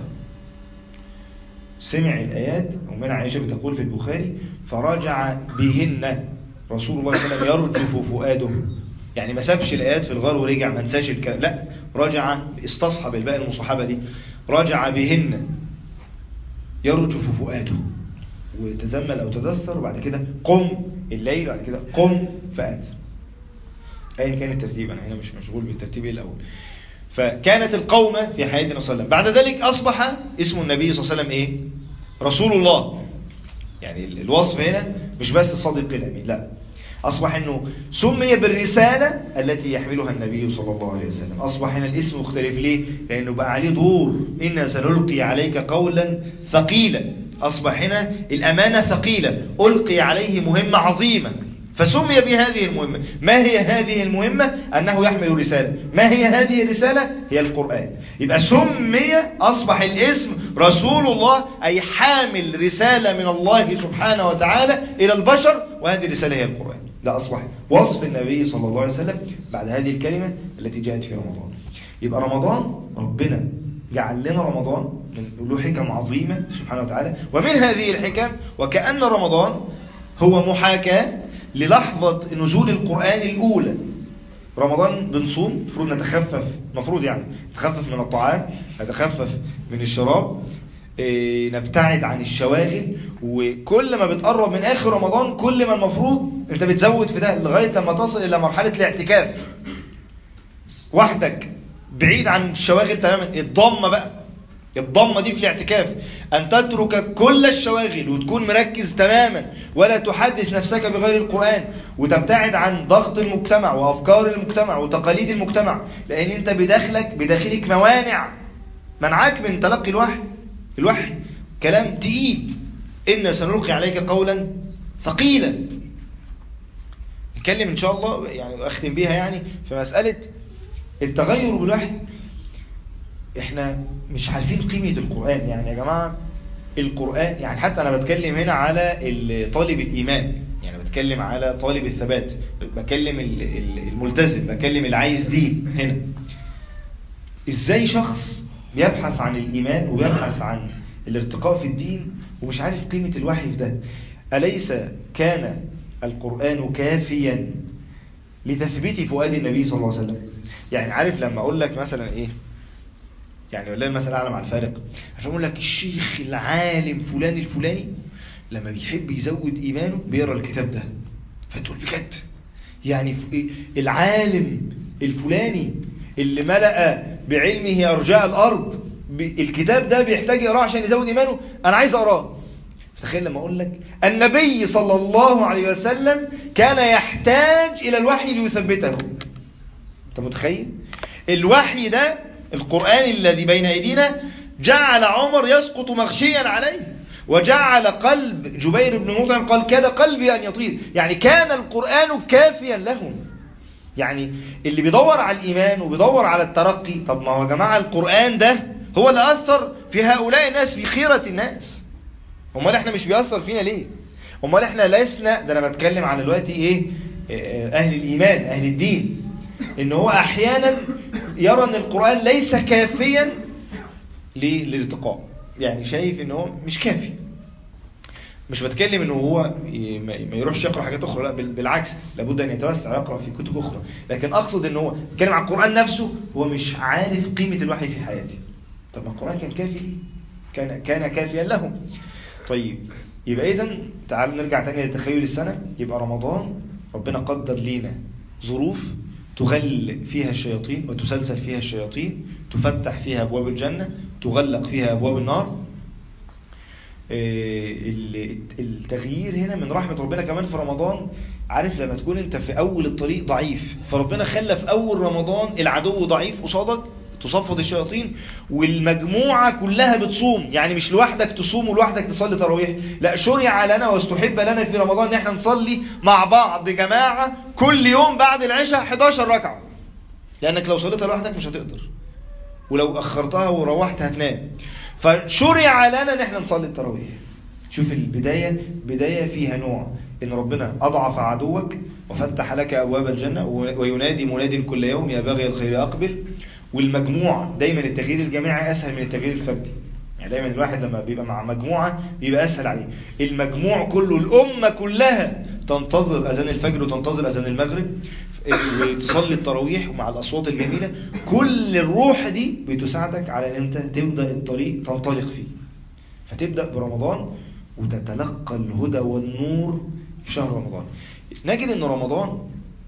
سمع الآيات ومن عائشة بتقول في البخاري فرجع بهن رسول الله صلى الله عليه وسلم يرجف فؤاده يعني ما سابش الآيات في الغار ورجع ما نساش الكلام لا رجع استصحب الباقي المصاحبة دي رجع بهن يرجف فؤاده وتزمل أو تدثر وبعد كده قم الليل وبعد كده قم فأنذر أيا كان الترتيب أنا هنا مش مشغول بالترتيب الأول فكانت القومة في حياة النبي صلى الله عليه وسلم بعد ذلك أصبح اسم النبي صلى الله عليه وسلم إيه رسول الله يعني الوصف هنا مش بس الصادق الأمين لا أصبح أنه سمي بالرسالة التي يحملها النبي صلى الله عليه وسلم أصبح هنا الاسم مختلف ليه لأنه بقى عليه دور إنا سنلقي عليك قولا ثقيلا أصبح هنا الأمانة ثقيلة ألقي عليه مهمة عظيمة فسمي بهذه المهمة ما هي هذه المهمة أنه يحمل رسالة ما هي هذه الرسالة هي القرآن يبقى سمي أصبح الاسم رسول الله أي حامل رسالة من الله سبحانه وتعالى إلى البشر وهذه الرسالة هي القرآن ده أصبح وصف النبي صلى الله عليه وسلم بعد هذه الكلمة التي جاءت في رمضان يبقى رمضان ربنا جعل لنا رمضان من له حكم عظيمة سبحانه وتعالى ومن هذه الحكم وكأن رمضان هو محاكاة للحظة نزول القرآن الأولى رمضان بنصوم المفروض نتخفف المفروض يعني نتخفف من الطعام نتخفف من الشراب إيه نبتعد عن الشواغل وكل ما بتقرب من آخر رمضان كل ما المفروض انت بتزود في ده لغاية لما تصل إلى مرحلة الاعتكاف وحدك بعيد عن الشواغل تماما الضمة بقى الضمة دي في الاعتكاف أن تترك كل الشواغل وتكون مركز تماما ولا تحدث نفسك بغير القرآن وتبتعد عن ضغط المجتمع وأفكار المجتمع وتقاليد المجتمع لأن أنت بداخلك بداخلك موانع منعك من تلقي الوحي الوحي كلام تقيل إن سنلقي عليك قولا ثقيلا نتكلم إن شاء الله يعني أختم بيها يعني في مسألة التغير بالوحي احنا مش عارفين قيمة القرآن يعني يا جماعة القرآن يعني حتى انا بتكلم هنا على طالب الايمان يعني بتكلم على طالب الثبات بكلم الملتزم بكلم اللي عايز دين هنا ازاي شخص بيبحث عن الايمان وبيبحث عن الارتقاء في الدين ومش عارف قيمة الوحي في ده أليس كان القرآن كافيا لتثبيت فؤاد النبي صلى الله عليه وسلم يعني عارف لما اقول لك مثلا ايه يعني والله المثل اعلم على الفارق عشان اقول لك الشيخ العالم فلان الفلاني لما بيحب يزود ايمانه بيقرا الكتاب ده فتقول بجد يعني العالم الفلاني اللي ملأ بعلمه ارجاء الارض الكتاب ده بيحتاج يقراه عشان يزود ايمانه انا عايز اقراه تخيل لما اقول لك النبي صلى الله عليه وسلم كان يحتاج الى الوحي ليثبته انت متخيل الوحي ده القرآن الذي بين أيدينا جعل عمر يسقط مغشيا عليه وجعل قلب جبير بن مطعم قال كاد قلبي أن يطير يعني كان القرآن كافيا لهم يعني اللي بيدور على الإيمان وبيدور على الترقي طب ما هو يا جماعة القرآن ده هو اللي أثر في هؤلاء الناس في خيرة الناس امال احنا مش بيأثر فينا ليه امال احنا لسنا ده انا بتكلم عن دلوقتي ايه اهل الايمان اهل الدين ان هو احيانا يرى ان القرآن ليس كافيا للارتقاء يعني شايف ان هو مش كافي مش بتكلم انه هو ما يروحش يقرأ حاجات اخرى لا بالعكس لابد ان يتوسع يقرأ في كتب اخرى لكن اقصد ان هو بيتكلم عن القرآن نفسه هو مش عارف قيمة الوحي في حياته طب ما القرآن كان كافي ليه كان كان كافيا لهم طيب يبقى اذا تعال نرجع تاني لتخيل السنة يبقى رمضان ربنا قدر لينا ظروف تغل فيها الشياطين وتسلسل فيها الشياطين تفتح فيها أبواب الجنة تغلق فيها أبواب النار التغيير هنا من رحمة ربنا كمان في رمضان عارف لما تكون انت في اول الطريق ضعيف فربنا خلى في اول رمضان العدو ضعيف قصادك تصفد الشياطين والمجموعة كلها بتصوم يعني مش لوحدك تصوم ولوحدك تصلي تراويح لا شرع لنا واستحب لنا في رمضان ان احنا نصلي مع بعض جماعة كل يوم بعد العشاء 11 ركعة لانك لو صليتها لوحدك مش هتقدر ولو اخرتها وروحت هتنام فشرع لنا ان احنا نصلي التراويح شوف البداية بداية فيها نوع ان ربنا اضعف عدوك وفتح لك ابواب الجنة وينادي مناد كل يوم يا باغي الخير اقبل والمجموع دايما التغيير الجماعي اسهل من التغيير الفردي يعني دايما الواحد لما بيبقى مع مجموعة بيبقى اسهل عليه المجموع كله الامة كلها تنتظر اذان الفجر وتنتظر اذان المغرب وتصلي التراويح مع الاصوات الجميلة كل الروح دي بتساعدك على ان انت تبدأ الطريق تنطلق فيه فتبدأ برمضان وتتلقى الهدى والنور في شهر رمضان نجد ان رمضان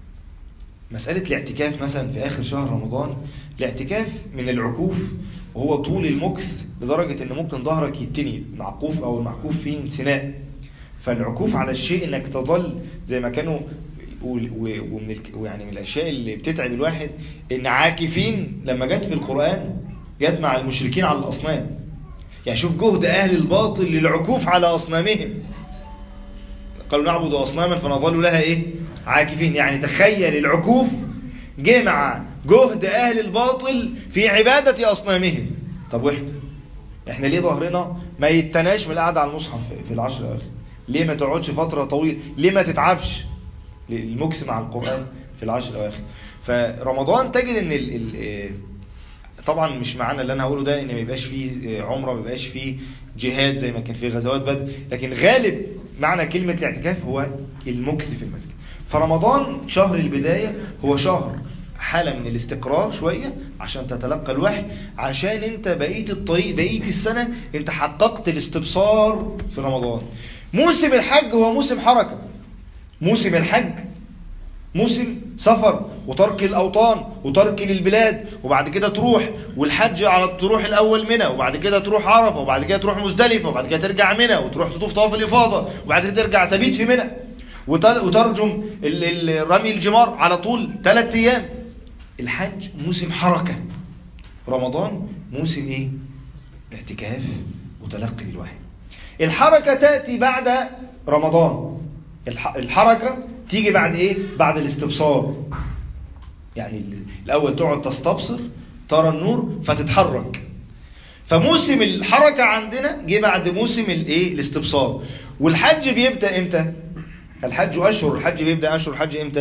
مسألة الاعتكاف مثلا في آخر شهر رمضان الاعتكاف من العكوف وهو طول المكث لدرجة ان ممكن ظهرك يتني معقوف او المعكوف فيه انثناء فالعكوف على الشيء انك تظل زي ما كانوا ومن يعني من الاشياء اللي بتتعب الواحد ان عاكفين لما جت في القرآن جت مع المشركين على الاصنام يعني شوف جهد اهل الباطل للعكوف على اصنامهم قالوا نعبد اصناما فنظل لها ايه عاكفين يعني تخيل العكوف جه مع جهد اهل الباطل في عبادة اصنامهم طب واحنا احنا ليه ظهرنا ما يتناش من القعدة على المصحف في العشر الاواخر ليه ما تقعدش فترة طويلة ليه ما تتعبش المكس مع القرآن في العشر الاواخر فرمضان تجد ان ال ال طبعا مش معنى اللي انا هقوله ده ان ما يبقاش فيه عمره ما يبقاش فيه جهاد زي ما كان في غزوات بدر لكن غالب معنى كلمة الاعتكاف هو المكث في المسجد فرمضان شهر البداية هو شهر حالة من الاستقرار شوية عشان تتلقى الوحي عشان انت بقيت الطريق بقيت السنة انت حققت الاستبصار في رمضان موسم الحج هو موسم حركة موسم الحج موسم سفر وترك الأوطان وترك للبلاد وبعد كده تروح والحج على تروح الأول منى وبعد كده تروح عرفة وبعد كده تروح مزدلفة وبعد كده ترجع منى وتروح تطوف طواف الإفاضة وبعد كده ترجع تبيت في منى وترجم رمي الجمار على طول ثلاث أيام الحج موسم حركة رمضان موسم ايه اعتكاف وتلقي الوحي الحركة تأتي بعد رمضان الحركة تيجي بعد ايه بعد الاستبصار يعني الاول تقعد تستبصر ترى النور فتتحرك فموسم الحركة عندنا جه بعد موسم الايه الاستبصار والحج بيبدأ امتى الحج اشهر الحج بيبدأ اشهر الحج امتى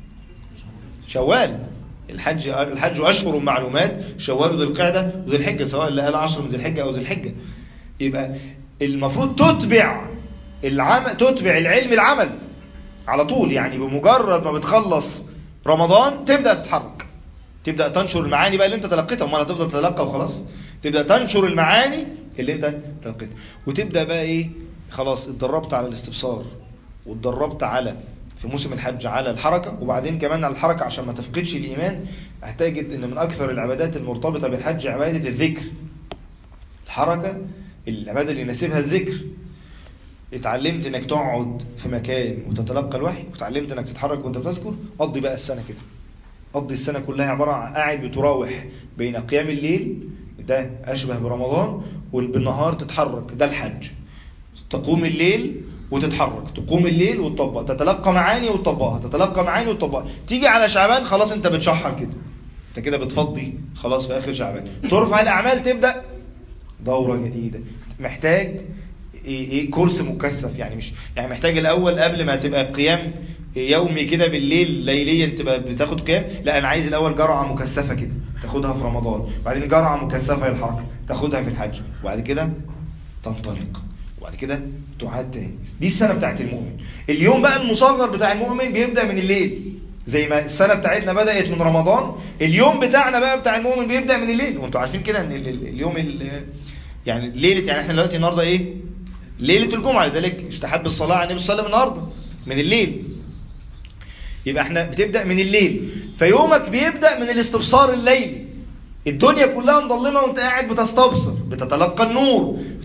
شوال الحج الحج اشهر معلومات شوال وذي القعده وذي الحجه سواء اللي قال 10 من ذي الحجه او ذي الحجه يبقى المفروض تتبع العمل تتبع العلم العمل على طول يعني بمجرد ما بتخلص رمضان تبدا تتحرك تبدا تنشر المعاني بقى اللي انت تلقيتها امال هتفضل تتلقى وخلاص تبدا تنشر المعاني اللي انت تلقيتها وتبدا بقى ايه خلاص اتدربت على الاستبصار واتدربت على في موسم الحج على الحركة وبعدين كمان على الحركة عشان ما تفقدش الإيمان هتجد ان من أكثر العبادات المرتبطة بالحج عبادة الذكر الحركة العبادة اللي يناسبها الذكر اتعلمت انك تقعد في مكان وتتلقى الوحي وتعلمت انك تتحرك وانت بتذكر قضي بقى السنة كده قضي السنة كلها عبارة عن قاعد بتراوح بين قيام الليل ده أشبه برمضان وبالنهار تتحرك ده الحج تقوم الليل وتتحرك تقوم الليل وتطبق تتلقى معاني وتطبقها تتلقى معاني وتطبقها تيجي على شعبان خلاص انت بتشحر كده انت كده بتفضي خلاص في اخر شعبان ترفع الاعمال تبدا دوره جديده محتاج ايه, ايه كورس مكثف يعني مش يعني محتاج الاول قبل ما تبقى قيام يومي كده بالليل ليليا تبقى بتاخد قيام لا انا عايز الاول جرعه مكثفه كده تاخدها في رمضان وبعدين جرعه مكثفه للحركه تاخدها في الحج وبعد كده تنطلق وبعد كده تعاد تاني دي السنة بتاعت المؤمن اليوم بقى المصغر بتاع المؤمن بيبدأ من الليل زي ما السنة بتاعتنا بدأت من رمضان اليوم بتاعنا بقى بتاع المؤمن بيبدأ من الليل وانتوا عارفين كده ان اليوم يعني ليلة يعني احنا دلوقتي النهاردة ايه ليلة الجمعة لذلك استحب الصلاة على النبي صلى الله عليه وسلم النهاردة من الليل يبقى احنا بتبدأ من الليل فيومك بيبدأ من الاستبصار الليلي الدنيا كلها مظلمة وانت قاعد بتستبصر بتتلقى النور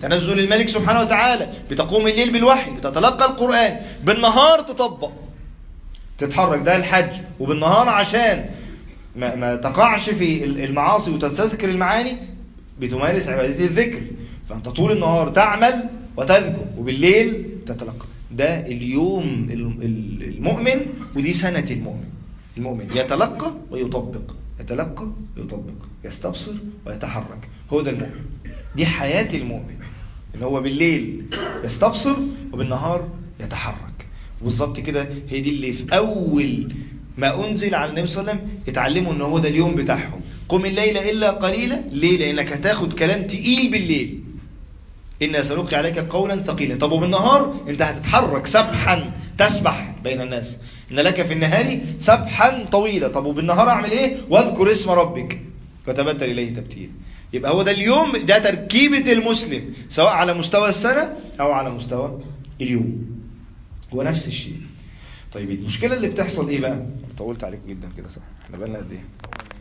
تنزل الملك سبحانه وتعالى بتقوم الليل بالوحي بتتلقى القرآن بالنهار تطبق تتحرك ده الحج وبالنهار عشان ما, ما تقعش في المعاصي وتستذكر المعاني بتمارس عبادة الذكر فأنت طول النهار تعمل وتذكر وبالليل تتلقى ده اليوم المؤمن ودي سنة المؤمن المؤمن يتلقى ويطبق يتلقى ويطبق يستبصر ويتحرك هو ده المؤمن دي حياة المؤمن ان هو بالليل يستبصر وبالنهار يتحرك بالظبط كده هي دي اللي في اول ما انزل على النبي صلى الله عليه وسلم يتعلموا ان هو ده اليوم بتاعهم قم الليل الا قليلا ليه لانك هتاخد كلام تقيل بالليل إن سنلقي عليك قولا ثقيلا طب وبالنهار انت هتتحرك سبحا تسبح بين الناس إن لك في النهار سبحا طويلا طب وبالنهار أعمل إيه واذكر اسم ربك وتبتل إليه تبتيل يبقى هو ده اليوم ده تركيبة المسلم سواء على مستوى السنة أو على مستوى اليوم هو نفس الشيء طيب المشكلة اللي بتحصل إيه بقى طولت عليكم جدا كده صح احنا بقالنا قد إيه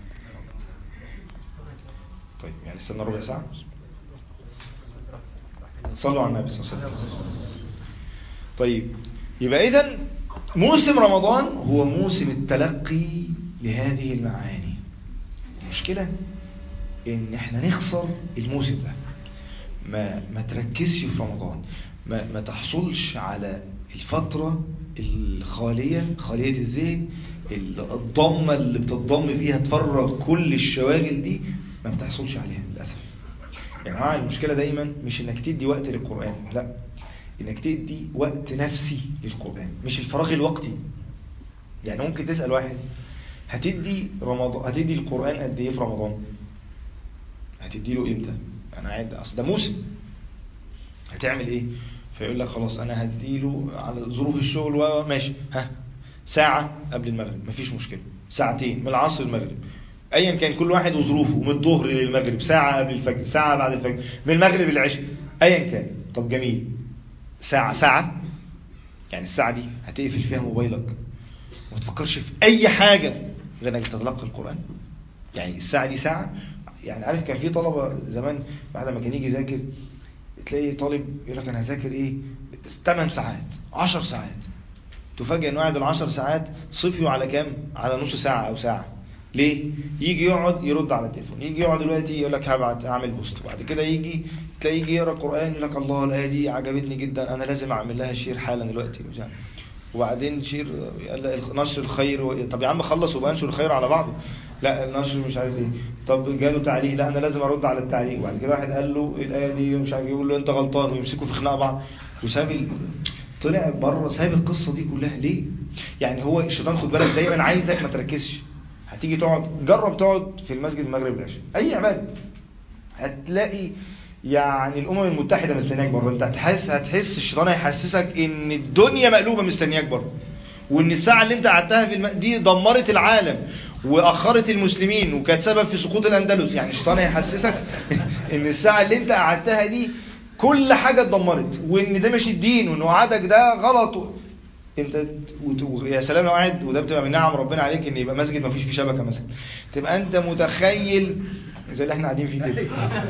طيب يعني استنى ربع ساعة صلوا على النبي صلى الله عليه وسلم طيب يبقى اذا موسم رمضان هو موسم التلقي لهذه المعاني المشكلة ان احنا نخسر الموسم ده ما ما تركزش في رمضان ما ما تحصلش على الفترة الخالية خالية الذهن الضمة اللي بتضم فيها تفرغ كل الشواغل دي ما بتحصلش عليها للأسف يا جماعة المشكلة دايما مش انك تدي وقت للقرآن لا انك تدي وقت نفسي للقرآن مش الفراغ الوقتي يعني ممكن تسأل واحد هتدي رمضان هتدي القرآن قد ايه في رمضان هتدي له امتى انا قاعد اصل ده موسم هتعمل ايه فيقول لك خلاص انا هديله على ظروف الشغل وماشي ها ساعة قبل المغرب مفيش مشكلة ساعتين من العصر المغرب ايا كان كل واحد وظروفه من الظهر للمغرب ساعة قبل الفجر ساعة بعد الفجر من المغرب للعشاء ايا كان طب جميل ساعة ساعة يعني الساعة دي هتقفل فيها موبايلك وما تفكرش في اي حاجة غير انك تتلقى القرآن يعني الساعة دي ساعة يعني عارف كان في طلبة زمان بعد ما كان يجي يذاكر تلاقي طالب يقول لك انا هذاكر ايه 8 ساعات 10 ساعات تفاجئ انه قاعد ال 10 ساعات صفيوا على كام على نص ساعة او ساعة ليه يجي يقعد يرد على التليفون يجي يقعد دلوقتي يقول لك هبعت اعمل بوست وبعد كده يجي تلاقي يجي يقرا قران يقول لك الله الايه دي عجبتني جدا انا لازم اعمل لها شير حالا دلوقتي وبعدين شير نشر الخير طب يا عم خلص وبقى انشر الخير على بعضه لا النشر مش عارف ايه طب جاله تعليق لا انا لازم ارد على التعليق وبعد كده واحد قال له الايه دي مش عارف يقول له انت غلطان ويمسكوا في خناقه بعض وساب ال... طلع بره ساب القصه دي كلها ليه يعني هو الشيطان خد بالك دايما عايزك ما تركزش هتيجي تقعد جرب تقعد في المسجد المغرب العشاء اي عباده هتلاقي يعني الامم المتحده مستنياك بره انت هتحس هتحس الشيطان هيحسسك ان الدنيا مقلوبه مستنياك بره وان الساعه اللي انت قعدتها في الم... دي دمرت العالم واخرت المسلمين وكانت سبب في سقوط الاندلس يعني الشيطان هيحسسك ان الساعه اللي انت قعدتها دي كل حاجه اتدمرت وان ده مش الدين وان وعدك ده غلط انت يا سلام لو قاعد وده بتبقى من نعم ربنا عليك ان يبقى مسجد ما فيش فيه شبكه مثلا تبقى انت متخيل زي اللي احنا قاعدين فيه كده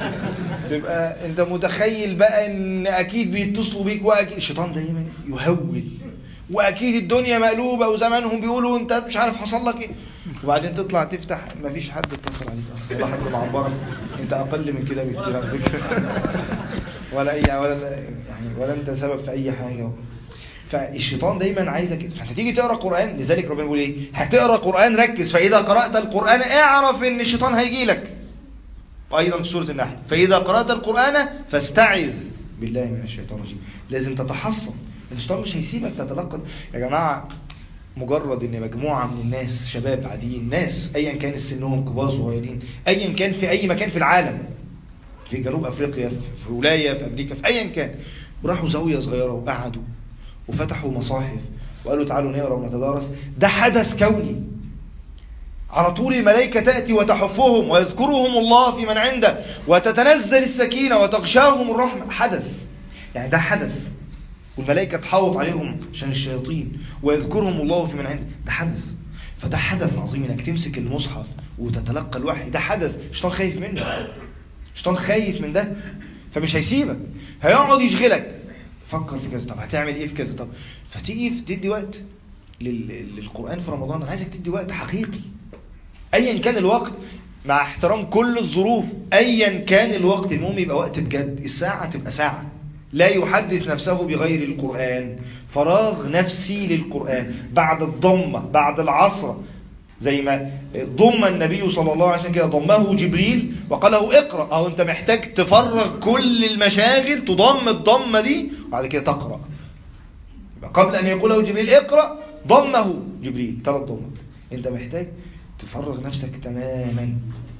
تبقى انت متخيل بقى ان اكيد بيتصلوا بيك واكيد الشيطان دايما يهول واكيد الدنيا مقلوبه وزمانهم بيقولوا انت مش عارف حصل لك ايه وبعدين تطلع تفتح ما فيش حد اتصل عليك اصلا ولا حد معبرك انت اقل من كده بكتير على فكره ولا اي ولا يعني ولا انت سبب في اي حاجه فالشيطان دايما عايزك فانت تيجي تقرا قران لذلك ربنا بيقول ايه هتقرا قران ركز فاذا قرات القران اعرف ان الشيطان هيجي لك وايضا في سوره النحل فاذا قرات القران فاستعذ بالله من الشيطان الرجيم لازم تتحصن الشيطان مش هيسيبك تتلقى يا جماعه مجرد ان مجموعه من الناس شباب عاديين ناس ايا كان سنهم كبار صغيرين ايا كان في اي مكان في العالم في جنوب افريقيا في ولايه في امريكا في ايا كان وراحوا زاويه صغيره وقعدوا وفتحوا مصاحف وقالوا تعالوا نقرا ونتدارس ده حدث كوني على طول الملائكة تأتي وتحفهم ويذكرهم الله في من عنده وتتنزل السكينة وتغشاهم الرحمة حدث يعني ده حدث والملائكة تحوط عليهم عشان الشياطين ويذكرهم الله في من عنده ده حدث فده حدث عظيم انك تمسك المصحف وتتلقى الوحي ده حدث الشيطان خايف منه الشيطان خايف من ده فمش هيسيبك هيقعد يشغلك فكر في كذا طب هتعمل ايه في كذا طب فتيجي تدي وقت لل- للقرآن في رمضان انا عايزك تدي وقت حقيقي ايا كان الوقت مع احترام كل الظروف ايا كان الوقت المهم يبقى وقت بجد الساعة تبقى ساعة لا يحدث نفسه بغير القرآن فراغ نفسي للقرآن بعد الضمة بعد العصر زي ما ضم النبي صلى الله عليه وسلم كده ضمه جبريل وقال له اقرأ اهو انت محتاج تفرغ كل المشاغل تضم الضمة دي وبعد كده تقرأ يبقى قبل ان يقول له جبريل اقرأ ضمه جبريل ثلاث ضمات انت محتاج تفرغ نفسك تماما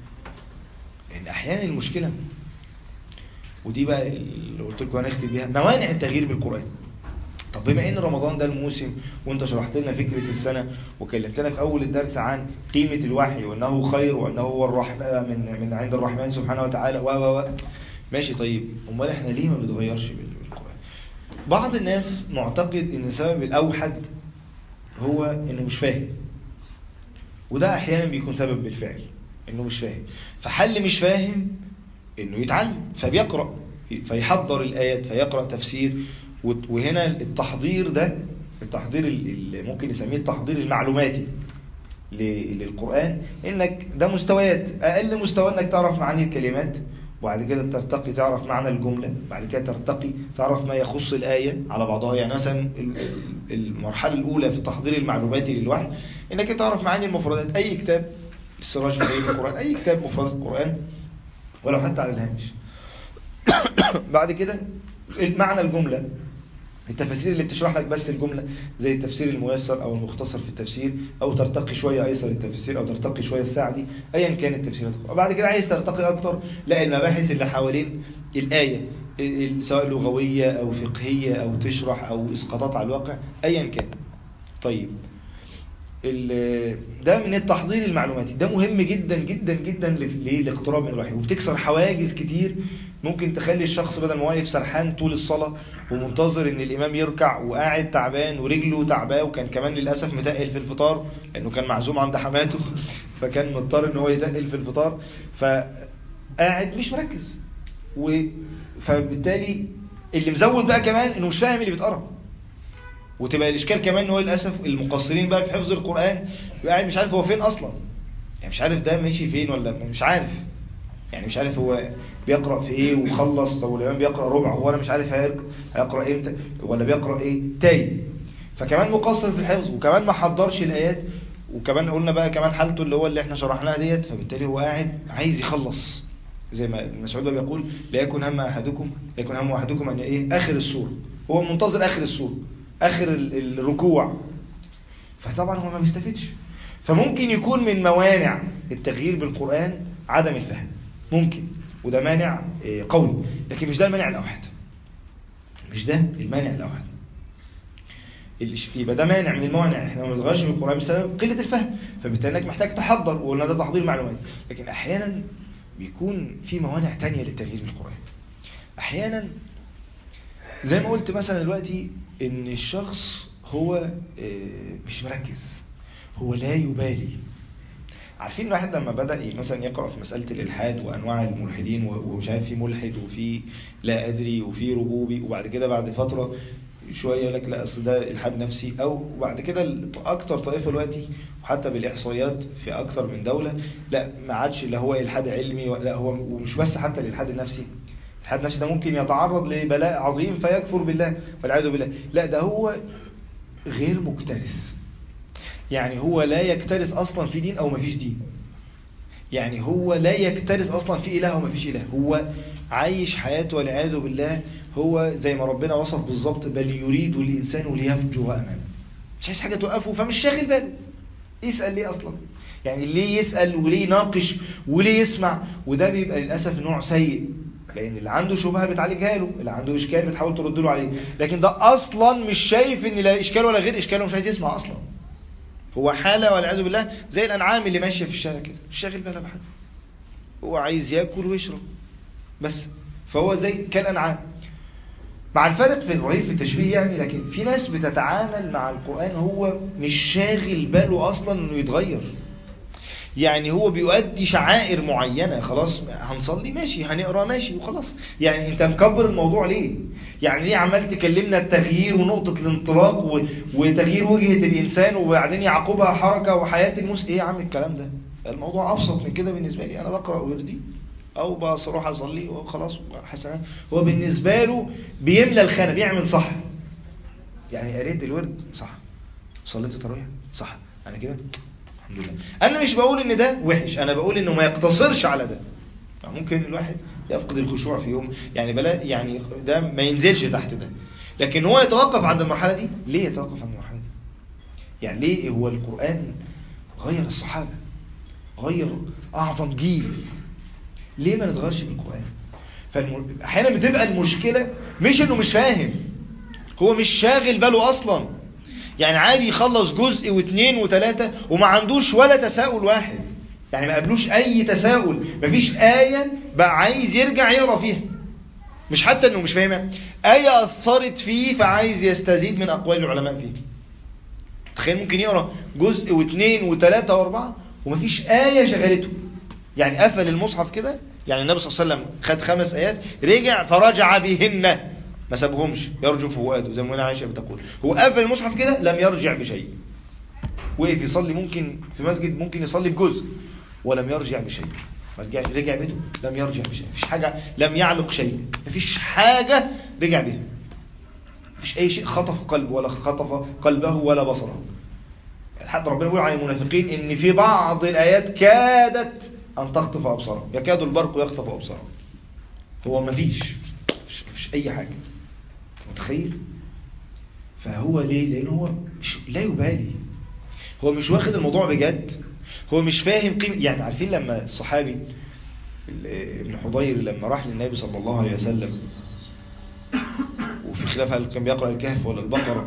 لان احيانا المشكلة ودي بقى اللي قلت لكم هنختم بيها موانع التغيير بالقرآن طب بما ان رمضان ده الموسم وانت شرحت لنا فكرة السنة وكلمتنا في اول الدرس عن قيمة الوحي وانه خير وانه هو الرحمة من من عند الرحمن سبحانه وتعالى و و و ماشي طيب امال احنا ليه ما بنتغيرش بال- بالقرآن بعض الناس معتقد ان السبب الاوحد هو انه مش فاهم وده احيانا بيكون سبب بالفعل انه مش فاهم فحل مش فاهم انه يتعلم فبيقرأ فيحضر الايات فيقرأ تفسير وت- وهنا التحضير ده التحضير اللي ممكن نسميه التحضير المعلوماتي ل- للقرآن انك ده مستويات اقل مستوى انك تعرف معاني الكلمات وبعد كده ترتقي تعرف معنى الجملة بعد كده ترتقي تعرف ما يخص الآية على بعضها يعني مثلا ال- ال- المرحلة الأولى في التحضير المعلوماتي للوحي انك تعرف معاني المفردات أي كتاب السراج في غير القرآن أي كتاب مفردات القرآن ولو حتى على الهامش بعد كده معنى الجملة التفاسير اللي بتشرح لك بس الجملة زي التفسير الميسر أو المختصر في التفسير أو ترتقي شوية أيسر التفسير أو ترتقي شوية السعدي أيا كان التفسير وبعد كده عايز ترتقي أكتر لا المباحث اللي حوالين الآية ال- ال- سواء لغوية أو فقهية أو تشرح أو إسقاطات على الواقع أيا كان طيب ال- ده من التحضير المعلوماتي ده مهم جدا جدا جدا ل- للاقتراب من الوحي وبتكسر حواجز كتير ممكن تخلي الشخص بدل ما واقف سرحان طول الصلاة ومنتظر ان الامام يركع وقاعد تعبان ورجله تعباه وكان كمان للأسف متقل في الفطار لانه كان معزوم عند حماته فكان مضطر ان هو يتقل في الفطار فقاعد مش مركز و... فبالتالي اللي مزود بقى كمان انه مش فاهم اللي بيتقرا وتبقى الاشكال كمان ان هو للاسف المقصرين بقى في حفظ القران يبقى قاعد مش عارف هو فين اصلا يعني مش عارف ده ماشي فين ولا مش عارف يعني مش عارف هو بيقرا في ايه وخلص طب الامام بيقرا ربع هو انا مش عارف هيرك- هيقرا امتى ولا بيقرا ايه تايه فكمان مقصر في الحفظ وكمان ما حضرش الايات وكمان قلنا بقى كمان حالته اللي هو اللي احنا شرحناها ديت فبالتالي هو قاعد عايز يخلص زي ما ابن مسعود بقى بيقول لا يكن هم احدكم لا يكن هم احدكم ان ايه اخر السوره هو منتظر اخر السوره اخر ال- الركوع فطبعا هو ما بيستفدش فممكن يكون من موانع التغيير بالقرآن عدم الفهم ممكن وده مانع آه، قوي لكن مش ده المانع الأوحد مش ده المانع الأوحد الش- يبقى ده مانع من الموانع احنا ما بنصغرش من القرآن بسبب قلة الفهم فبالتالي انك محتاج تحضر وقلنا ده تحضير معلومات لكن احيانا بيكون في موانع تانية للتغيير بالقرآن احيانا زي ما قلت مثلا دلوقتي ان الشخص هو آه، مش مركز هو لا يبالي عارفين الواحد لما بدأ ي- مثلا يقرأ في مسألة الإلحاد وأنواع الملحدين و- ومش عارف في ملحد وفي لا أدري وفي ربوبي وبعد كده بعد فترة شوية يقول لك لا أصل ده إلحاد نفسي أو بعد كده ال- أكتر طائفة دلوقتي وحتى بالإحصائيات في أكثر من دولة لا ما عادش لا هو إلحاد علمي لا هو ومش بس حتى الإلحاد النفسي الإلحاد النفسي ده ممكن يتعرض لبلاء عظيم فيكفر بالله والعياذ بالله لا ده هو غير مكترث يعني هو لا يكترث اصلا في دين او ما فيش دين يعني هو لا يكترث اصلا في اله او ما فيش اله هو عايش حياته والعياذ بالله هو زي ما ربنا وصف بالظبط بل يريد الانسان ليفجر امامه مش عايز حاجه توقفه فمش شاغل باله يسال ليه اصلا يعني ليه يسال وليه يناقش وليه يسمع وده بيبقى للاسف نوع سيء لان اللي عنده شبهه بتعالجها له اللي عنده اشكال بتحاول ترد له عليه لكن ده اصلا مش شايف ان لا اشكال ولا غير اشكال ومش عايز يسمع اصلا هو حالة والعياذ بالله زي الأنعام اللي ماشية في الشارع كده مش شاغل بالها بحد هو عايز ياكل ويشرب بس فهو زي كالأنعام مع الفرق في الرهيب في التشبيه يعني لكن في ناس بتتعامل مع القرآن هو مش شاغل باله أصلا إنه يتغير يعني هو بيؤدي شعائر معينة خلاص هنصلي ماشي هنقرا ماشي وخلاص يعني انت مكبر الموضوع ليه يعني ليه عمال تكلمنا التغيير ونقطة الانطلاق و... وتغيير وجهة الإنسان وبعدين يعقبها حركة وحياة المسلم ايه يا عم الكلام ده الموضوع أبسط من كده بالنسبة لي أنا بقرأ وردي أو بروح أصلي وخلاص حسنا هو بالنسبة له بيملى الخانة بيعمل صح يعني قريت الورد صح صليت التراويح صح أنا كده الحمد لله انا مش بقول ان ده وحش انا بقول انه ما يقتصرش على ده ممكن الواحد يفقد الخشوع في يوم يعني بلا يعني ده ما ينزلش تحت ده لكن هو يتوقف عند المرحله دي ليه يتوقف عند المرحله دي يعني ليه هو القران غير الصحابه غير اعظم جيل ليه ما نتغيرش بالقران فاحيانا بتبقى المشكله مش انه مش فاهم هو مش شاغل باله اصلا يعني عادي يخلص جزء واثنين وثلاثة وما عندوش ولا تساؤل واحد يعني ما قابلوش اي تساؤل مفيش آية بقى عايز يرجع يقرا فيها مش حتى انه مش فاهمها آية أثرت فيه فعايز يستزيد من أقوال العلماء فيه تخيل ممكن يقرا جزء واثنين وثلاثة واربعة ومفيش آية شغلته يعني قفل المصحف كده يعني النبي صلى الله عليه وسلم خد خمس آيات رجع فرجع بهن ما سابهمش يرجو فؤاده زي ما انا عائشه بتقول هو قفل المصحف كده لم يرجع بشيء وقف يصلي ممكن في مسجد ممكن يصلي بجزء ولم يرجع بشيء ما رجعش رجع بيته لم يرجع بشيء مفيش حاجه لم يعلق شيء مفيش حاجه رجع بها مفيش اي شيء خطف قلبه ولا خطف قلبه ولا بصره حتى ربنا يقول عن المنافقين ان في بعض الايات كادت ان تخطف ابصارهم يكاد البرق يخطف ابصارهم هو مفيش مفيش اي حاجه متخيل فهو ليه لان هو مش لا يبالي هو مش واخد الموضوع بجد هو مش فاهم قيمة يعني عارفين لما الصحابي ابن حضير لما راح للنبي صلى الله عليه وسلم وفي خلاف هل كان بيقرأ الكهف ولا البقرة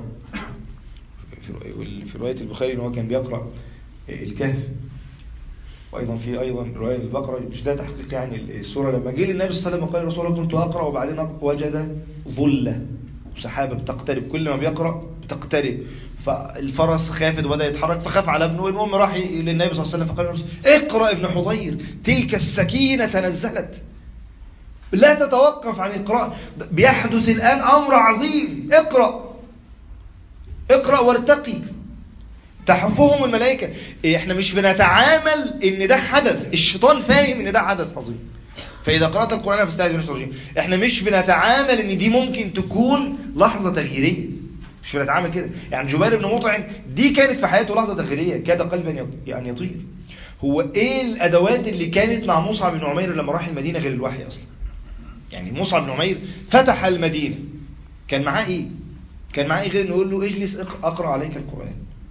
في رواية البخاري ان هو كان بيقرأ الكهف وايضا في ايضا روايه البقره مش ده تحقيق يعني السوره لما جه للنبي صلى الله عليه وسلم قال رسول الله كنت اقرا وبعدين وجد ظله سحابه بتقترب كل ما بيقرا بتقترب فالفرس خافت وبدا يتحرك فخاف على ابنه المهم راح للنبي صلى الله عليه وسلم فقال له اقرا ابن حضير تلك السكينه تنزلت لا تتوقف عن القراءه بيحدث الان امر عظيم اقرا اقرا وارتقي تحفهم الملائكة احنا مش بنتعامل ان ده حدث الشيطان فاهم ان ده حدث عظيم فإذا قرأت القرآن فاستعذ من الشيطان احنا مش بنتعامل ان دي ممكن تكون لحظة تغييرية مش بنتعامل كده يعني جبير بن مطعم دي كانت في حياته لحظة تغييرية كاد قلبا يعني يطير هو ايه الادوات اللي كانت مع مصعب بن عمير لما راح المدينة غير الوحي اصلا يعني مصعب بن عمير فتح المدينة كان معاه ايه كان معاه ايه غير انه يقول له اجلس اقرأ عليك القرآن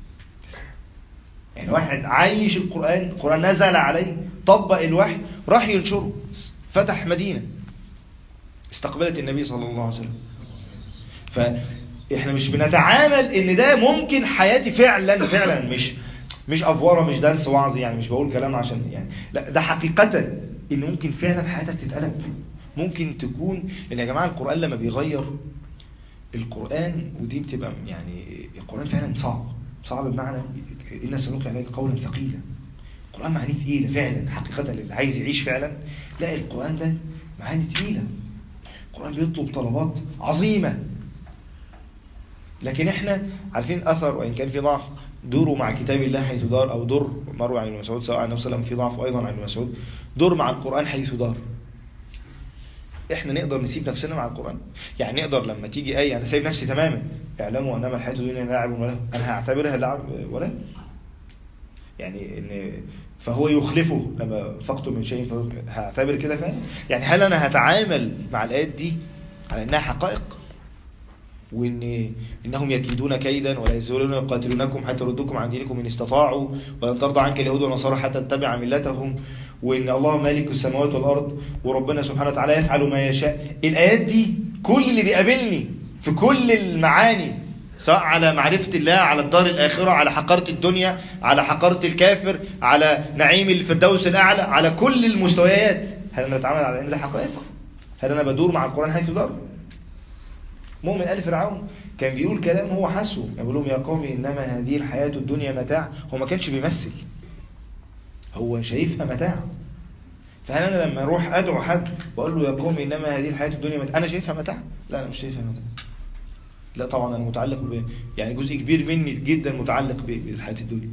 يعني واحد عايش القرآن القرآن نزل عليه طبق الوحي راح ينشره فتح مدينة استقبلت النبي صلى الله عليه وسلم فإحنا مش بنتعامل ان ده ممكن حياتي فعلا فعلا مش مش أفورة مش درس وعظ يعني مش بقول كلام عشان يعني لا ده حقيقة ان ممكن فعلا حياتك تتقلب ممكن تكون ان يا جماعة القرآن لما بيغير القرآن ودي بتبقى يعني القرآن فعلا صعب صعب بمعنى إن سنلقي عليك قولا ثقيلا القرآن معاني تقيلة فعلا حقيقة اللي عايز يعيش فعلا لا القرآن ده معاني تقيلة القرآن بيطلب طلبات عظيمة لكن احنا عارفين أثر وإن كان في ضعف دوروا مع كتاب الله حيث دار أو دور مروي عن ابن مسعود سواء عن نفسه في ضعف أيضا عن ابن مسعود دور مع القرآن حيث دار احنا نقدر نسيب نفسنا مع القرآن يعني نقدر لما تيجي آية أنا سايب نفسي تماما اعلموا أنما الحياة الدنيا لعب وله أنا هعتبرها لعب ولا يعني إن فهو يخلفه لما فقته من شيء هعتبر كده فاهم يعني هل أنا هتعامل مع الآيات دي على إنها حقائق وإن إنهم يكيدون كيدا ولا يزولون يقاتلونكم حتى يردوكم عن دينكم إن استطاعوا ولن ترضى عنك اليهود والنصارى حتى تتبع ملتهم وإن الله مالك السماوات والأرض وربنا سبحانه وتعالى يفعل ما يشاء الآيات دي كل اللي بيقابلني في كل المعاني سواء على معرفة الله على الدار الآخرة على حقارة الدنيا على حقارة الكافر على نعيم الفردوس الأعلى على كل المستويات هل أنا بتعامل على إن ده حقائق هل أنا بدور مع القرآن حيث دار مؤمن آل فرعون كان بيقول كلام هو حسه يقول لهم يا قوم إنما هذه الحياة الدنيا متاع هو ما كانش بيمثل هو شايفها متاع فهل انا لما اروح ادعو حد واقول له يا قوم انما هذه الحياه الدنيا متاع انا شايفها متاع لا انا مش شايفها متاع لا طبعا انا متعلق ب يعني جزء كبير مني جدا متعلق ب- بالحياه الدنيا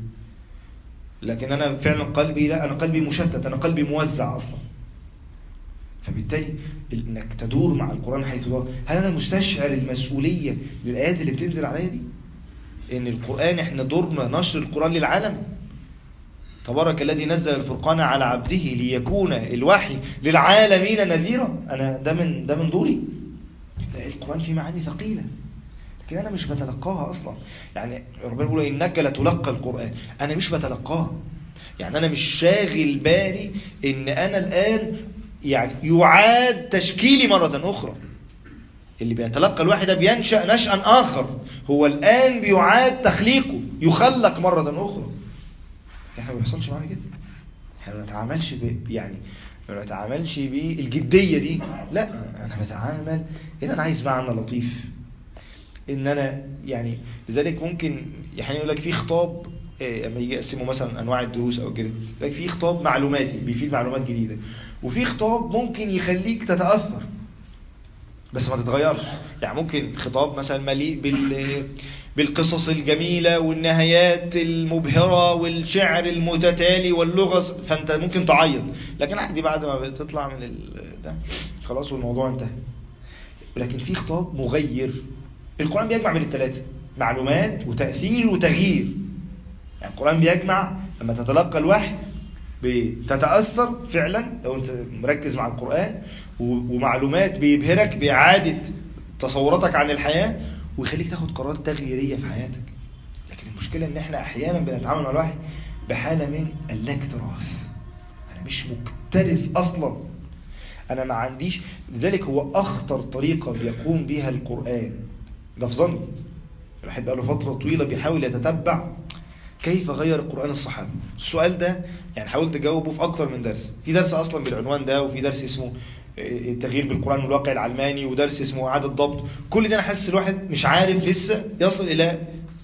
لكن انا فعلا قلبي لا انا قلبي مشتت انا قلبي موزع اصلا فبالتالي ال- انك تدور مع القران حيث دار هل انا مستشعر المسؤوليه للايات اللي بتنزل عليا دي ان القران احنا دورنا نشر القران للعالم تبارك الذي نزل الفرقان على عبده ليكون الوحي للعالمين نذيرا انا ده من ده من دوري لا القران فيه معاني ثقيله لكن انا مش بتلقاها اصلا يعني ربنا بيقول انك لتلقى القران انا مش بتلقاها يعني انا مش شاغل بالي ان انا الان يعني يعاد تشكيلي مره اخرى اللي بيتلقى الواحد ده بينشأ نشأ آخر هو الآن بيعاد تخليقه يخلق مرة أخرى احنا ما بيحصلش معانا كده احنا ما بنتعاملش ب... يعني ما بنتعاملش بالجدية دي لا انا بتعامل ان انا عايز معنى لطيف ان انا يعني لذلك ممكن يعني يقول لك في خطاب إيه، اما يجي يقسموا مثلا انواع الدروس او كده يقول لك في خطاب معلوماتي بيفيد معلومات جديده وفي خطاب ممكن يخليك تتاثر بس ما تتغيرش يعني ممكن خطاب مثلا مليء بال بالقصص الجميلة والنهايات المبهرة والشعر المتتالي واللغة فانت ممكن تعيط لكن عادي بعد ما بتطلع من ال... ده خلاص والموضوع انتهى لكن في خطاب مغير القرآن بيجمع بين الثلاثة معلومات وتأثير وتغيير يعني القرآن بيجمع لما تتلقى الوحي بتتأثر فعلا لو انت مركز مع القرآن و- ومعلومات بيبهرك بإعادة تصوراتك عن الحياة ويخليك تاخد قرارات تغييرية في حياتك لكن المشكلة ان احنا احيانا بنتعامل مع الوحي بحالة من الاكتراث انا مش مكترث اصلا انا ما عنديش لذلك هو اخطر طريقة بيقوم بها القرآن ده في ظني الواحد بقاله فترة طويلة بيحاول يتتبع كيف غير القرآن الصحابة السؤال ده يعني حاولت اجاوبه في اكتر من درس في درس اصلا بالعنوان ده وفي درس اسمه آه، التغيير بالقرآن والواقع العلماني ودرس اسمه اعادة ضبط كل ده انا حاسس الواحد مش عارف لسه يصل الى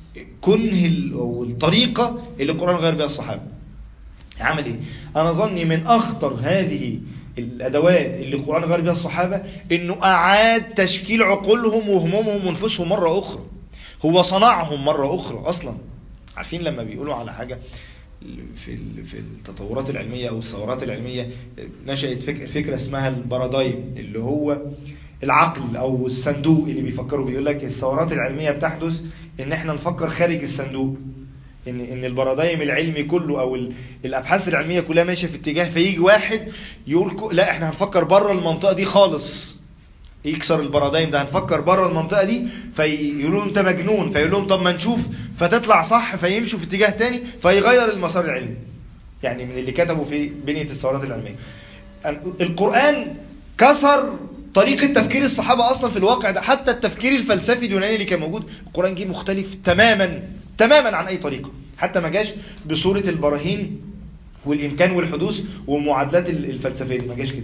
كنه ال- او الطريقة اللي القرآن غير بها الصحابة عمل ايه انا ظني من اخطر هذه الادوات اللي القرآن غير بها الصحابة انه اعاد تشكيل عقولهم وهمومهم ونفوسهم مرة اخرى هو صنعهم مرة اخرى اصلا عارفين لما بيقولوا على حاجة في ال- في التطورات العلمية او الثورات العلمية نشأت فك- فكرة اسمها البارادايم اللي هو العقل او الصندوق اللي بيفكروا بيقول لك الثورات العلمية بتحدث ان احنا نفكر خارج الصندوق ان ان البارادايم العلمي كله او ال- الابحاث العلميه كلها ماشيه في اتجاه فيجي واحد يقول كو- لا احنا هنفكر بره المنطقه دي خالص يكسر البارادايم ده هنفكر بره المنطقه دي فيقولوا انت مجنون فيقول لهم طب ما نشوف فتطلع صح فيمشوا في اتجاه تاني فيغير المسار العلمي يعني من اللي كتبوا في بنيه الثورات العلميه ال- القران كسر طريقة تفكير الصحابة أصلا في الواقع ده حتى التفكير الفلسفي اليوناني اللي كان موجود القرآن جه مختلف تماما تماما عن أي طريقة حتى ما جاش بصورة البراهين والإمكان والحدوث والمعادلات ال- الفلسفية دي ما جاش كده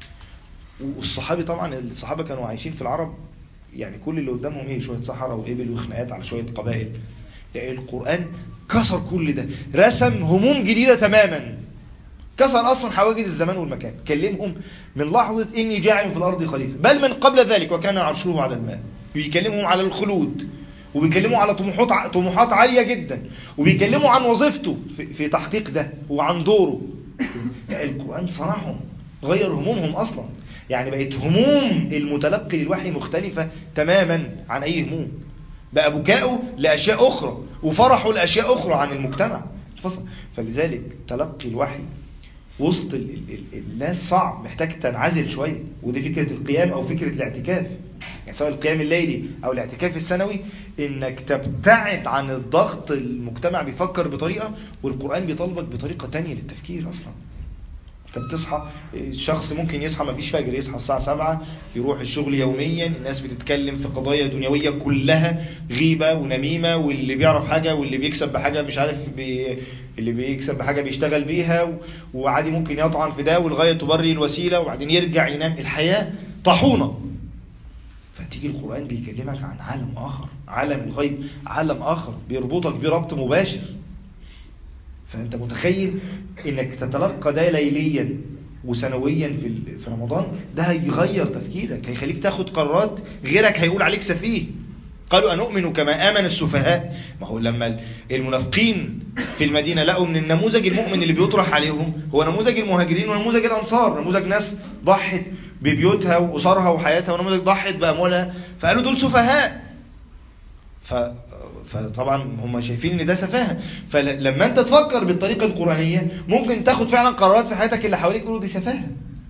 والصحابي طبعا الصحابة كانوا عايشين في العرب يعني كل اللي قدامهم ايه شوية صحراء وإبل وخناقات على شوية قبائل يعني القرآن كسر كل ده رسم هموم جديدة تماما كسر اصلا حواجز الزمان والمكان كلمهم من لحظة اني جاعل في الارض خليفة بل من قبل ذلك وكان عرشه على الماء بيكلمهم على الخلود وبيكلموا على طموحات ع- طموحات عالية جدا وبيكلموا عن وظيفته في, في تحقيق ده وعن دوره يعني القرآن صنعهم غير همومهم اصلا يعني بقت هموم المتلقي للوحي مختلفة تماما عن اي هموم بقى بكاؤه لاشياء اخرى وفرحه لاشياء اخرى عن المجتمع فصل. فلذلك تلقي الوحي وسط ال ال ال الناس صعب محتاج تنعزل شوية ودي فكرة القيام أو فكرة الاعتكاف يعني سواء القيام الليلي أو الاعتكاف السنوي إنك تبتعد عن الضغط المجتمع بيفكر بطريقة والقرآن بيطالبك بطريقة تانية للتفكير أصلا انت بتصحى الشخص ممكن يصحى ما فيش فجر يصحى الساعة 7 يروح الشغل يوميا الناس بتتكلم في قضايا دنيوية كلها غيبة ونميمة واللي بيعرف حاجة واللي بيكسب بحاجة مش عارف بي اللي بيكسب بحاجة بيشتغل بيها و- وعادي ممكن يطعن في ده والغاية تبري الوسيلة وبعدين يرجع ينام الحياة طاحونة فتيجي القرآن بيكلمك عن عالم آخر عالم الغيب عالم آخر بيربطك بربط مباشر فانت متخيل انك تتلقى ده ليليا وسنويا في ال- في رمضان ده هيغير تفكيرك هيخليك تاخد قرارات غيرك هيقول عليك سفيه قالوا أنؤمن كما آمن السفهاء ما هو لما المنافقين في المدينة لقوا ان النموذج المؤمن اللي بيطرح عليهم هو نموذج المهاجرين ونموذج الأنصار نموذج ناس ضحت ببيوتها وأسرها وحياتها ونموذج ضحت بأموالها فقالوا دول سفهاء ف... فطبعا هم شايفين ان ده سفاهه فلما انت تفكر بالطريقه القرانيه ممكن تاخد فعلا قرارات في حياتك اللي حواليك يقولوا دي سفاهه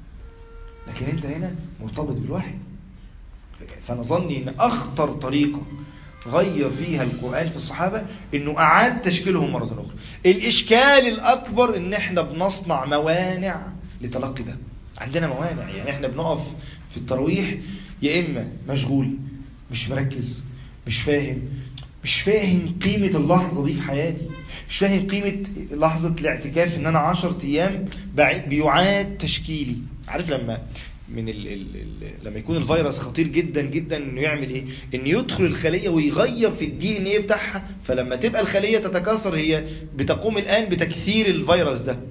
لكن انت هنا مرتبط بالوحي فانا ظني ان اخطر طريقه غير فيها القرآن في الصحابة انه اعاد تشكيلهم مرة اخرى الاشكال الاكبر ان احنا بنصنع موانع لتلقي ده عندنا موانع يعني احنا بنقف في التراويح يا اما مشغول مش مركز مش فاهم مش فاهم قيمة اللحظة دي في حياتي مش فاهم قيمة لحظة الاعتكاف ان انا عشر ايام بعيد بيعاد تشكيلي عارف لما من ال ال ال لما يكون الفيروس خطير جدا جدا انه يعمل ايه انه يدخل الخلية ويغير في الدي ان ايه بتاعها فلما تبقى الخلية تتكاثر هي بتقوم الان بتكثير الفيروس ده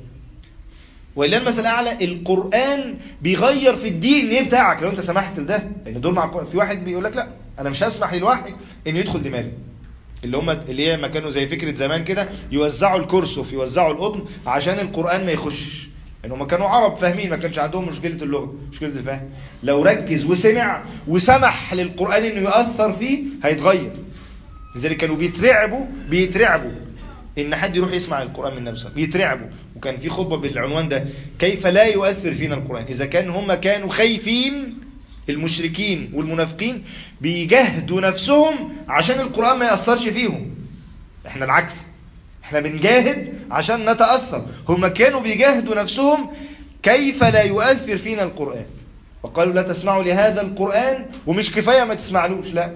ولله المثل الاعلى القران بيغير في الدي ان ايه بتاعك لو انت سمحت لده لان دول مع القرآن. في واحد بيقول لك لا انا مش هسمح للوحي انه يدخل دماغي اللي هم اللي هي ما كانوا زي فكره زمان كده يوزعوا الكرسف يوزعوا القطن عشان القران ما يخشش ان هم كانوا عرب فاهمين ما كانش عندهم مشكله اللغه مشكله الفهم لو ركز وسمع وسمح للقران انه ياثر فيه هيتغير لذلك كانوا بيترعبوا بيترعبوا ان حد يروح يسمع القران من نفسه بيترعبوا وكان في خطبه بالعنوان ده كيف لا يؤثر فينا القران اذا كان هم كانوا خايفين المشركين والمنافقين بيجاهدوا نفسهم عشان القرآن ما يأثرش فيهم احنا العكس احنا بنجاهد عشان نتأثر هم كانوا بيجاهدوا نفسهم كيف لا يؤثر فينا القرآن وقالوا لا تسمعوا لهذا القرآن ومش كفاية ما تسمعلوش لا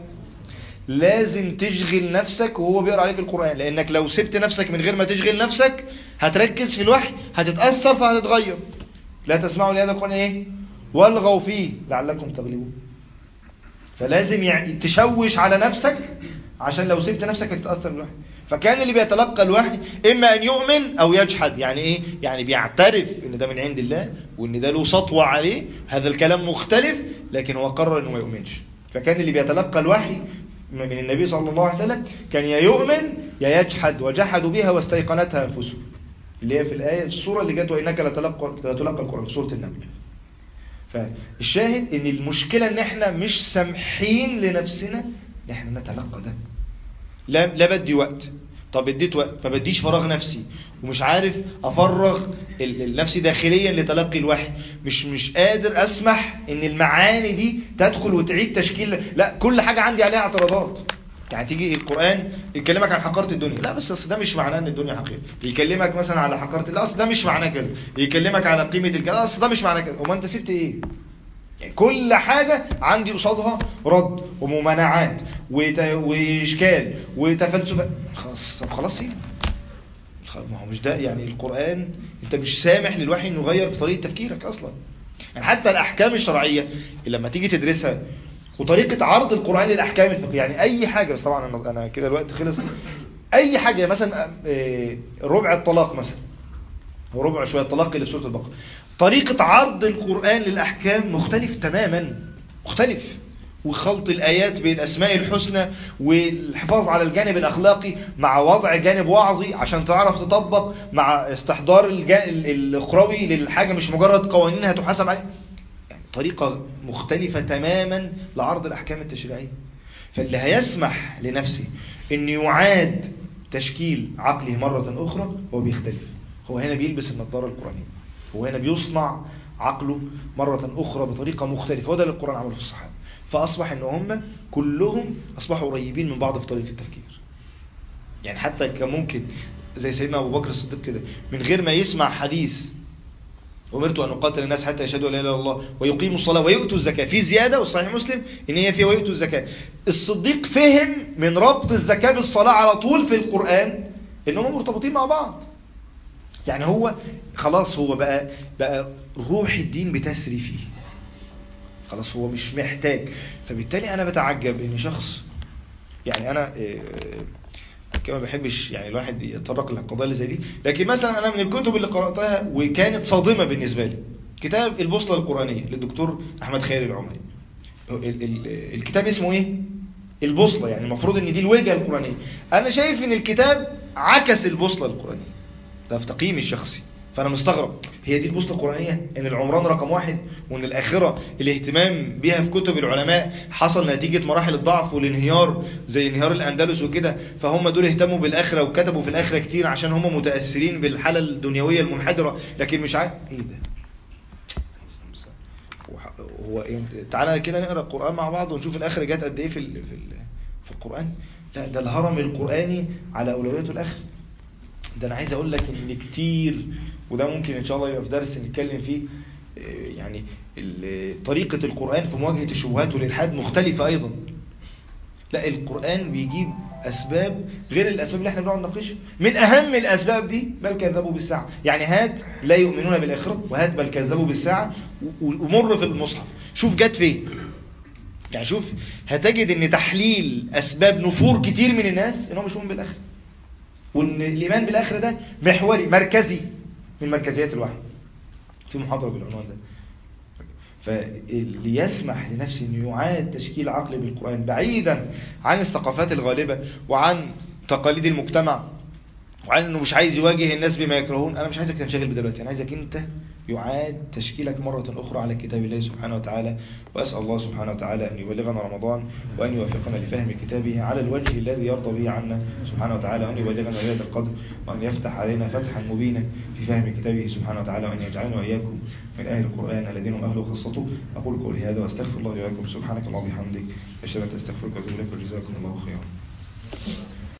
لازم تشغل نفسك وهو بيقرأ عليك القرآن لأنك لو سبت نفسك من غير ما تشغل نفسك هتركز في الوحي هتتأثر فهتتغير لا تسمعوا لهذا القرآن ايه والغوا فيه لعلكم تغلبون فلازم يعني تشوش على نفسك عشان لو سبت نفسك هتتأثر بالوحي فكان اللي بيتلقى الوحي إما أن يؤمن أو يجحد يعني إيه؟ يعني بيعترف إن ده من عند الله وإن ده له سطوة عليه هذا الكلام مختلف لكن هو قرر إنه ما يؤمنش فكان اللي بيتلقى الوحي من النبي صلى الله عليه وسلم كان يا يؤمن يا يجحد وجحدوا بها واستيقنتها أنفسهم اللي هي في الآية السورة اللي جت وإنك لتلقى, لتلقى القرآن سورة النمل فالشاهد ان المشكلة ان احنا مش سامحين لنفسنا ان احنا نتلقى ده لا, لا بدي وقت طب اديت وقت ما بديش فراغ نفسي ومش عارف افرغ نفسي داخليا لتلقي الوحي مش مش قادر اسمح ان المعاني دي تدخل وتعيد تشكيل لا كل حاجة عندي عليها اعتراضات يعني تيجي القرآن يكلمك عن حقارة الدنيا لا بس اصل ده مش معناه ان الدنيا حقيرة يكلمك مثلا على حقارة لا اصل ده مش معناه كذا يكلمك على قيمة الكلام اصل ده مش معناه كذا وما انت سبت ايه يعني كل حاجة عندي قصادها رد وممانعات وت... واشكال وتفلسفات خلاص طب خلاص سيب ما هو مش ده يعني القرآن انت مش سامح للوحي انه يغير في طريقة تفكيرك اصلا يعني حتى الاحكام الشرعية اللي لما تيجي تدرسها وطريقة عرض القرآن للأحكام الفقهية يعني أي حاجة بس طبعا أنا, أنا كده الوقت خلص أي حاجة مثلا ربع الطلاق مثلا أو ربع شوية الطلاق اللي في سورة البقرة طريقة عرض القرآن للأحكام مختلف تماما مختلف وخلط الآيات بين أسماء الحسنى والحفاظ على الجانب الأخلاقي مع وضع جانب وعظي عشان تعرف تطبق مع استحضار الأخروي للحاجة مش مجرد قوانين هتحاسب عليها طريقة مختلفة تماما لعرض الأحكام التشريعية فاللي هيسمح لنفسه أن يعاد تشكيل عقله مرة أخرى هو بيختلف هو هنا بيلبس النظارة القرآنية هو هنا بيصنع عقله مرة أخرى بطريقة مختلفة وده اللي القرآن عمله في الصحابة فأصبح أن هم كلهم أصبحوا قريبين من بعض في طريقة التفكير يعني حتى كان ممكن زي سيدنا أبو بكر الصديق كده من غير ما يسمع حديث أمرت أن أقاتل الناس حتى يشهدوا لا إله إلا الله ويقيموا الصلاة ويؤتوا الزكاة في زيادة والصحيح مسلم إن هي فيها ويؤتوا الزكاة الصديق فهم من ربط الزكاة بالصلاة على طول في القرآن إنهم مرتبطين مع بعض يعني هو خلاص هو بقى بقى روح الدين بتسري فيه خلاص هو مش محتاج فبالتالي أنا بتعجب إن شخص يعني أنا كما ما بحبش يعني الواحد يتطرق للقضايا اللي زي دي لكن مثلا انا من الكتب اللي قراتها وكانت صادمه بالنسبه لي كتاب البوصله القرانيه للدكتور احمد خير العمري ال- ال- الكتاب اسمه ايه البوصله يعني المفروض ان دي الوجهه القرانيه انا شايف ان الكتاب عكس البوصله القرانيه ده في تقييمي الشخصي فانا مستغرب هي دي البوصله القرانيه ان العمران رقم واحد وان الاخره الاهتمام بها في كتب العلماء حصل نتيجه مراحل الضعف والانهيار زي انهيار الاندلس وكده فهم دول اهتموا بالاخره وكتبوا في الاخره كتير عشان هم متاثرين بالحاله الدنيويه المنحدره لكن مش عارف ايه ده وح- هو إيه؟ تعالى كده نقرا القران مع بعض ونشوف الاخره جت قد ايه في ال- في ال- في القران لا ده الهرم القراني على اولوياته الاخره ده انا عايز اقول لك ان كتير وده ممكن ان شاء الله يبقى في درس نتكلم فيه إيه، يعني ال- طريقة القرآن في مواجهة الشبهات والإلحاد مختلفة أيضا لا القرآن بيجيب أسباب غير الأسباب اللي احنا بنقعد نناقشها من أهم الأسباب دي بل كذبوا بالساعة يعني هات لا يؤمنون بالآخرة وهات بل كذبوا بالساعة و- ومر في المصحف شوف جت فين يعني شوف هتجد ان تحليل أسباب نفور كتير من الناس انهم مش مؤمن بالآخرة وان الإيمان بالآخرة ده محوري مركزي من مركزيات الوحي في محاضرة بالعنوان ده فاللي يسمح لنفسه انه يعاد تشكيل عقل بالقرآن بعيدا عن الثقافات الغالبة وعن تقاليد المجتمع وعن انه مش عايز يواجه الناس بما يكرهون انا مش عايزك تنشغل بدلوقتي انا عايزك انت يعاد تشكيلك مرة اخرى على كتاب الله سبحانه وتعالى واسال الله سبحانه وتعالى ان يبلغنا رمضان وان يوفقنا لفهم كتابه على الوجه الذي يرضى به عنا سبحانه وتعالى وان يبلغنا ليله القدر وان يفتح علينا فتحا مبينا في فهم كتابه سبحانه وتعالى وان يجعلنا واياكم من اهل القران الذين هم اهله خاصته اقول قولي هذا واستغفر الله لي ولكم سبحانك اللهم وبحمدك اشهد ان لا اله الا انت استغفرك واتوب اليك وجزاكم الله خيرا